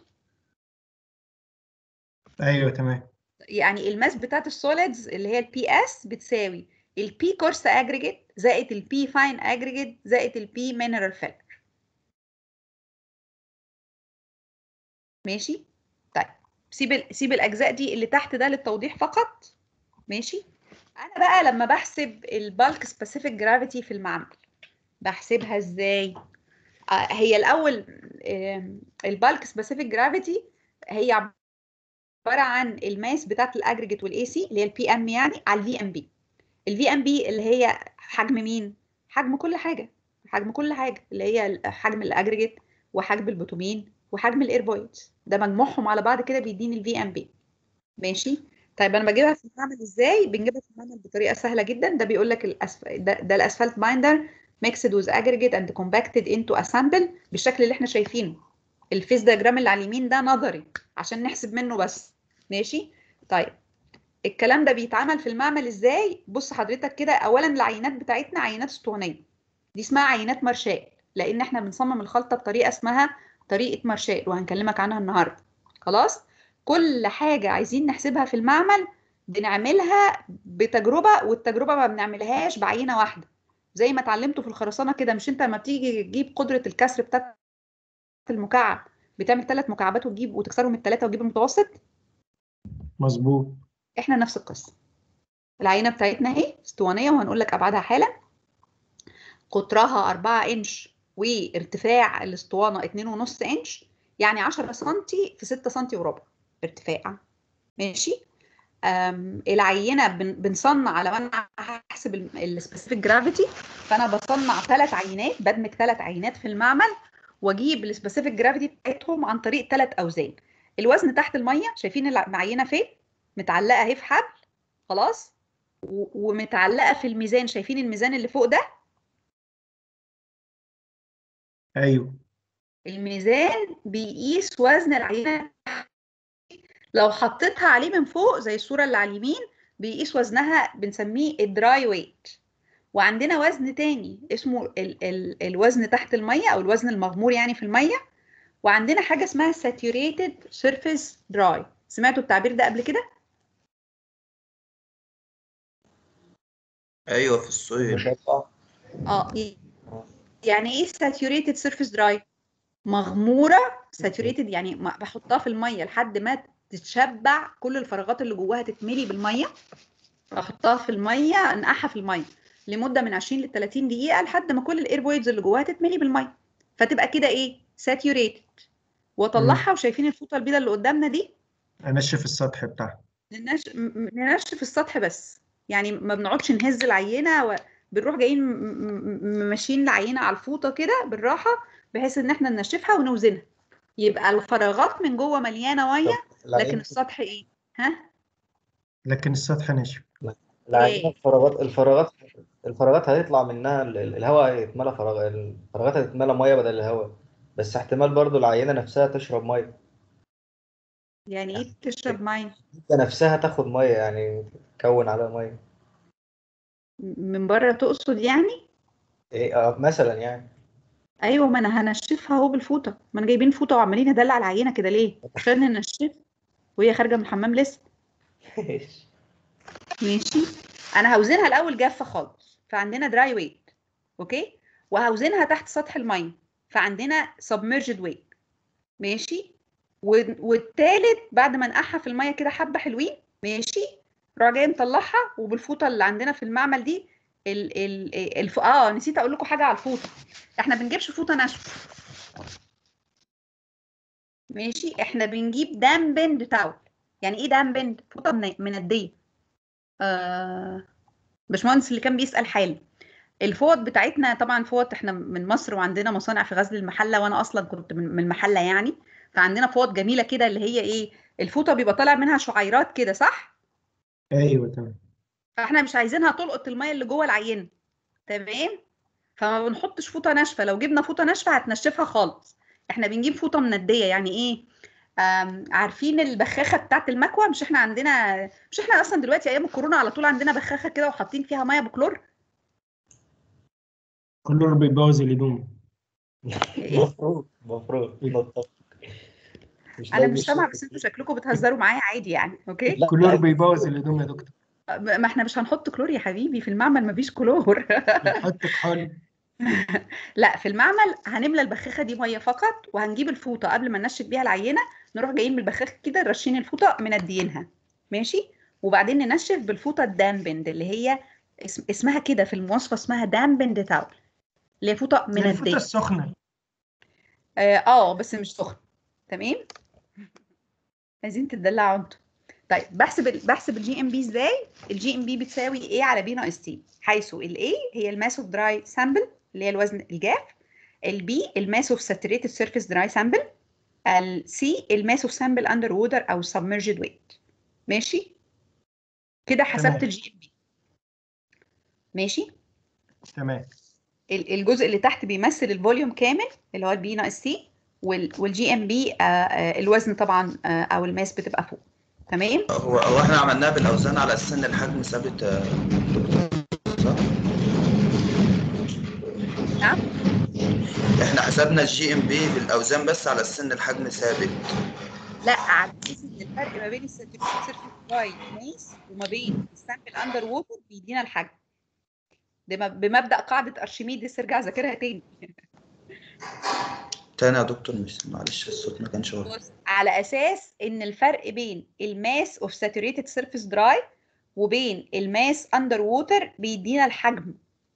[SPEAKER 1] أيوة تمام
[SPEAKER 2] يعني الماس بتاعت السوليدز اللي هي البي اس بتساوي البي كورس اجريجيت زائد البي فاين اجريجيت زائد البي مينرال فيلر ماشي طيب سيب ال... سيب الاجزاء دي اللي تحت ده للتوضيح فقط ماشي انا بقى لما بحسب البالك سبيسيفيك جرافيتي في المعمل بحسبها ازاي آه هي الاول البالك سبيسيفيك جرافيتي هي عباره عن الماس بتاعت الاجريجيت والاي سي اللي هي البي ام يعني على الفي ام بي الفي ام بي اللي هي حجم مين حجم كل حاجه حجم كل حاجه اللي هي حجم الاجريجيت وحجم البوتومين وحجم الايربويدز ده مجموعهم على بعض كده بيديني الفي ام بي ماشي طيب انا بجيبها في المعمل ازاي بنجيبها في المعمل بطريقه سهله جدا ده بيقول لك الأسف... ده, ده الاسفلت بايندر mixed with aggregate and compacted into a sample بالشكل اللي احنا شايفينه الفيس دياجرام اللي على اليمين ده نظري عشان نحسب منه بس ماشي طيب الكلام ده بيتعمل في المعمل ازاي بص حضرتك كده اولا العينات بتاعتنا عينات اسطوانيه دي اسمها عينات مارشال لان احنا بنصمم الخلطه بطريقه اسمها طريقه مارشال وهنكلمك عنها النهارده خلاص كل حاجه عايزين نحسبها في المعمل بنعملها بتجربه والتجربه ما بنعملهاش بعينه واحده زي ما اتعلمتوا في الخرسانه كده مش انت لما بتيجي تجيب قدره الكسر بتاعت المكعب بتعمل ثلاث مكعبات وتجيب وتكسرهم الثلاثه وتجيب المتوسط
[SPEAKER 1] مظبوط
[SPEAKER 2] احنا نفس القصه العينه بتاعتنا اهي اسطوانيه وهنقول لك ابعادها حالا قطرها 4 انش وارتفاع الاسطوانه 2.5 انش يعني 10 سم في 6 سم وربع ارتفاع ماشي العينه بن بنصنع لو انا هحسب السبيسيفيك جرافيتي فانا بصنع ثلاث عينات بدمج ثلاث عينات في المعمل واجيب السبيسيفيك جرافيتي بتاعتهم عن طريق ثلاث اوزان الوزن تحت الميه شايفين العينه فين متعلقه اهي في حبل خلاص ومتعلقه في الميزان شايفين الميزان اللي فوق ده
[SPEAKER 1] ايوه
[SPEAKER 2] الميزان بيقيس وزن العينه لو حطيتها عليه من فوق زي الصوره اللي على اليمين بيقيس وزنها بنسميه الدراي ويت وعندنا وزن تاني اسمه ال ال الوزن تحت الميه او الوزن المغمور يعني في الميه وعندنا حاجه اسمها saturated surface dry سمعتوا التعبير ده قبل كده
[SPEAKER 7] ايوه في الصيف
[SPEAKER 2] اه يعني ايه saturated surface dry مغموره ساتوريتد يعني ما- بحطها في الميه لحد ما تتشبع كل الفراغات اللي جواها تتملي بالميه احطها في الميه انقعها في الميه لمده من 20 ل 30 دقيقه لحد ما كل الاير ويفز اللي جواها تتملي بالميه فتبقى كده ايه ساتوريتد واطلعها وشايفين الفوطه البيضاء اللي قدامنا دي
[SPEAKER 1] انشف السطح بتاعها
[SPEAKER 2] ننش... م- م- ننشف السطح بس يعني ما بنقعدش نهز العينه و... بنروح جايين م- م- م- ماشيين العينه على الفوطه كده بالراحه بحيث ان احنا ننشفها ونوزنها يبقى الفراغات من جوه مليانه ميه لكن السطح ايه ها
[SPEAKER 1] لكن السطح نشف
[SPEAKER 6] العينة
[SPEAKER 2] إيه؟
[SPEAKER 6] الفراغات الفراغات الفراغات هيطلع منها ال- ال- الهواء هيتملى فراغ الفراغات هتتملى ميه بدل الهواء بس احتمال برضو العينة نفسها تشرب ميه
[SPEAKER 2] يعني ايه تشرب ميه
[SPEAKER 6] هي نفسها تاخد ميه يعني تكون عليها ميه
[SPEAKER 2] م- من بره تقصد يعني
[SPEAKER 6] ايه آه، مثلا يعني
[SPEAKER 2] ايوه ما انا هنشفها اهو بالفوطه ما انا جايبين فوطه وعمالين ندلع العينه كده ليه عشان ننشفها وهي خارجه من الحمام لسه ماشي انا هوزنها الاول جافه خالص فعندنا دراي ويت اوكي وهوزنها تحت سطح الميه فعندنا سبمرجد ويت ماشي و- والتالت بعد ما نقعها في الميه كده حبه حلوين ماشي راح جاي مطلعها وبالفوطه اللي عندنا في المعمل دي ال ال الف... اه نسيت اقول لكم حاجه على الفوطه احنا بنجيبش فوطه ناشفه ماشي احنا بنجيب دامبند تاول يعني ايه دامبند فوطه من- منديه آه باشمهندس اللي كان بيسأل حالي الفوط بتاعتنا طبعا فوط احنا من مصر وعندنا مصانع في غزل المحله وانا اصلا كنت من من المحله يعني فعندنا فوط جميله كده اللي هي ايه الفوطه بيبقى طالع منها شعيرات كده صح
[SPEAKER 1] ايوه تمام
[SPEAKER 2] فاحنا مش عايزينها تلقط الميه اللي جوه العينه تمام فما بنحطش فوطه ناشفه لو جبنا فوطه ناشفه هتنشفها خالص احنا بنجيب فوطه منديه يعني ايه آم، عارفين البخاخه بتاعت المكوى مش احنا عندنا مش احنا اصلا دلوقتي ايام الكورونا على طول عندنا بخاخه كده وحاطين فيها ميه بكلور
[SPEAKER 1] كله بيبوظ الهدوم
[SPEAKER 2] ايه
[SPEAKER 6] المفروض المفروض نتفق مش
[SPEAKER 2] انا
[SPEAKER 6] لاقي
[SPEAKER 2] مش سامعه
[SPEAKER 6] الشغل.
[SPEAKER 2] بس انتوا شكلكم بتهزروا معايا عادي يعني اوكي
[SPEAKER 6] لا
[SPEAKER 1] كلور
[SPEAKER 6] عادي.
[SPEAKER 1] بيبوظ الهدوم يا دكتور
[SPEAKER 2] ما احنا مش هنحط كلور يا حبيبي في المعمل مفيش كلور
[SPEAKER 1] نحط كحول
[SPEAKER 2] لا في المعمل هنملى البخاخه دي ميه فقط وهنجيب الفوطه قبل ما ننشف بيها العينه نروح جايين بالبخاخ كده رشين الفوطه منديينها ماشي وبعدين ننشف بالفوطه الدامبند اللي هي اسم اسمها كده في المواصفه اسمها دامبند تاول اللي هي فوطه
[SPEAKER 1] زي الفوطه
[SPEAKER 2] منديه
[SPEAKER 1] السخنه
[SPEAKER 2] اه آه، بس مش سخن تمام عايزين تدلعوا انتوا طيب بحسب ال- بحسب الجي ام بي ازاي الجي ام بي بتساوي ايه على بي ناقص تي حيث الاي هي الماس اوف دراي سامبل اللي هي الوزن الجاف البي الماس اوف ساتوريتد سيرفيس دراي سامبل السي الماس اوف سامبل اندر ووتر او سبمرجد ويت ماشي كده حسبت
[SPEAKER 1] تمام.
[SPEAKER 2] الجي ام بي ماشي
[SPEAKER 1] تمام
[SPEAKER 2] ال- الجزء اللي تحت بيمثل الفوليوم كامل اللي هو البي ناقص سي والجي ام بي الوزن طبعا آه، او الماس بتبقى فوق تمام
[SPEAKER 7] هو هو احنا عملناها بالاوزان على اساس ان الحجم ثابت يا دكتور صح؟
[SPEAKER 2] نعم
[SPEAKER 7] احنا حسبنا الجي ام بي بالاوزان بس على اساس ان الحجم ثابت
[SPEAKER 2] لا على اساس ان الفرق ما بين الساتوريتد سيرفيس دراي ماس وما بين السامبل اندر ووتر بيدينا الحجم ده م- بمبدا قاعده ارشميدس ارجع ذاكرها تاني
[SPEAKER 7] تاني يا دكتور مش معلش الصوت ما كانش واضح
[SPEAKER 2] بص على اساس ان الفرق بين الماس اوف ساتوريتد سيرفيس دراي وبين الماس اندر ووتر بيدينا الحجم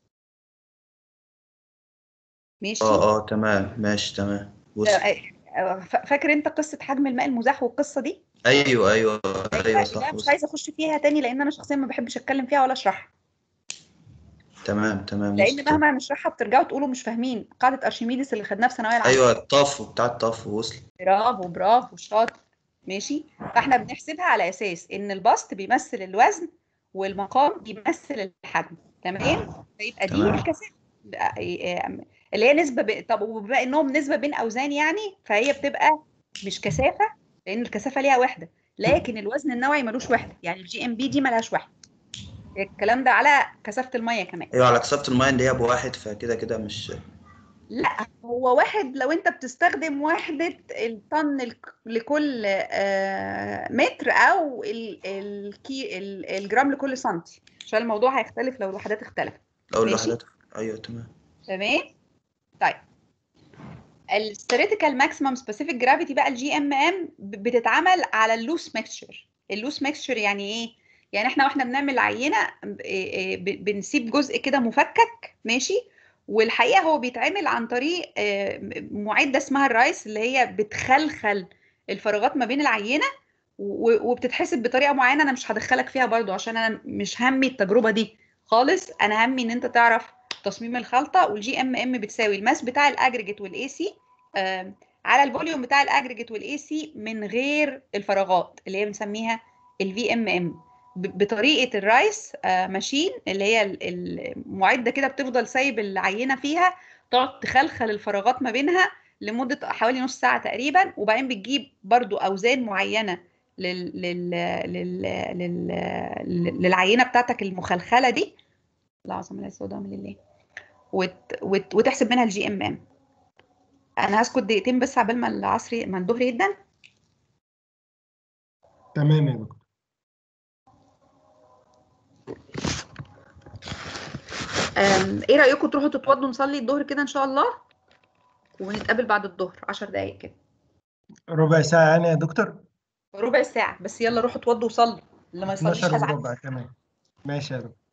[SPEAKER 2] ماشي
[SPEAKER 7] اه اه تمام ماشي تمام وصل
[SPEAKER 2] ف- فاكر انت قصه حجم الماء المزاح والقصه دي
[SPEAKER 7] ايوه ايوه ايوه صح
[SPEAKER 2] لا مش
[SPEAKER 7] وصل
[SPEAKER 2] عايزه اخش فيها تاني لان انا شخصيا ما بحبش اتكلم فيها ولا اشرحها
[SPEAKER 7] تمام تمام
[SPEAKER 2] لان
[SPEAKER 7] وصل
[SPEAKER 2] مهما نشرحها بترجعوا تقولوا مش فاهمين قاعده ارشميدس اللي خدناها في ثانويه العامه
[SPEAKER 7] ايوه الطفو بتاع الطفو وصل
[SPEAKER 2] برافو برافو شاطر ماشي فاحنا بنحسبها على اساس ان البسط بيمثل الوزن والمقام بيمثل الحجم تمام فيبقى دي
[SPEAKER 7] تمام.
[SPEAKER 2] الكثافه اللي هي نسبه ب... طب وبما انهم نسبه بين اوزان يعني فهي بتبقى مش كثافه لان الكثافه ليها وحده لكن الوزن النوعي ملوش وحده يعني الجي ام بي دي ملهاش وحده الكلام ده على كثافه الميه كمان
[SPEAKER 7] ايوه على كثافه الميه اللي هي بواحد فكده كده مش
[SPEAKER 2] لا هو واحد لو انت بتستخدم وحدة الطن الك- لكل آه، متر او ال- الكي ال- الجرام لكل سنتي عشان الموضوع هيختلف لو الوحدات اختلفت
[SPEAKER 7] لو
[SPEAKER 2] ماشي.
[SPEAKER 7] الوحدات ايوه تمام
[SPEAKER 2] تمام طيب الستريتيكال ماكسيمم سبيسيفيك جرافيتي بقى الجي ام ام بتتعمل على اللوس ميكستشر اللوس ميكستشر يعني ايه يعني احنا واحنا بنعمل عينه ب- إيه ب- بنسيب جزء كده مفكك ماشي والحقيقه هو بيتعمل عن طريق آه، معده اسمها الرايس اللي هي بتخلخل الفراغات ما بين العينه و- وبتتحسب بطريقه معينه انا مش هدخلك فيها برضو عشان انا مش همي التجربه دي خالص انا همي ان انت تعرف تصميم الخلطه والجي ام ام بتساوي الماس بتاع الاجريجيت والاي سي على الفوليوم بتاع الاجريجيت والاي سي من غير الفراغات اللي هي بنسميها الفي ام ام بطريقه الرايس آه، ماشين اللي هي ال- المعده كده بتفضل سايب العينه فيها تقعد تخلخل الفراغات ما بينها لمده حوالي نص ساعه تقريبا وبعدين بتجيب برضو اوزان معينه لل... لل... لل... لل... للعينه بتاعتك المخلخله دي العظمه لا السوداء من لله وت... وت... وتحسب منها الجي ام ام انا هسكت دقيقتين بس عبال ما العصر ما الظهر يدن
[SPEAKER 1] تمام يا دكتور
[SPEAKER 2] أم، ايه رايكم تروحوا تتوضوا نصلي الظهر كده ان شاء الله ونتقابل بعد الظهر 10 دقايق كده
[SPEAKER 1] ربع ساعة يعني يا دكتور
[SPEAKER 2] ربع ساعه بس يلا روحوا اتوضوا وصلوا اللي ما يصليش
[SPEAKER 1] 12
[SPEAKER 2] هزعل
[SPEAKER 1] وربع تمام ماشي يا دكتور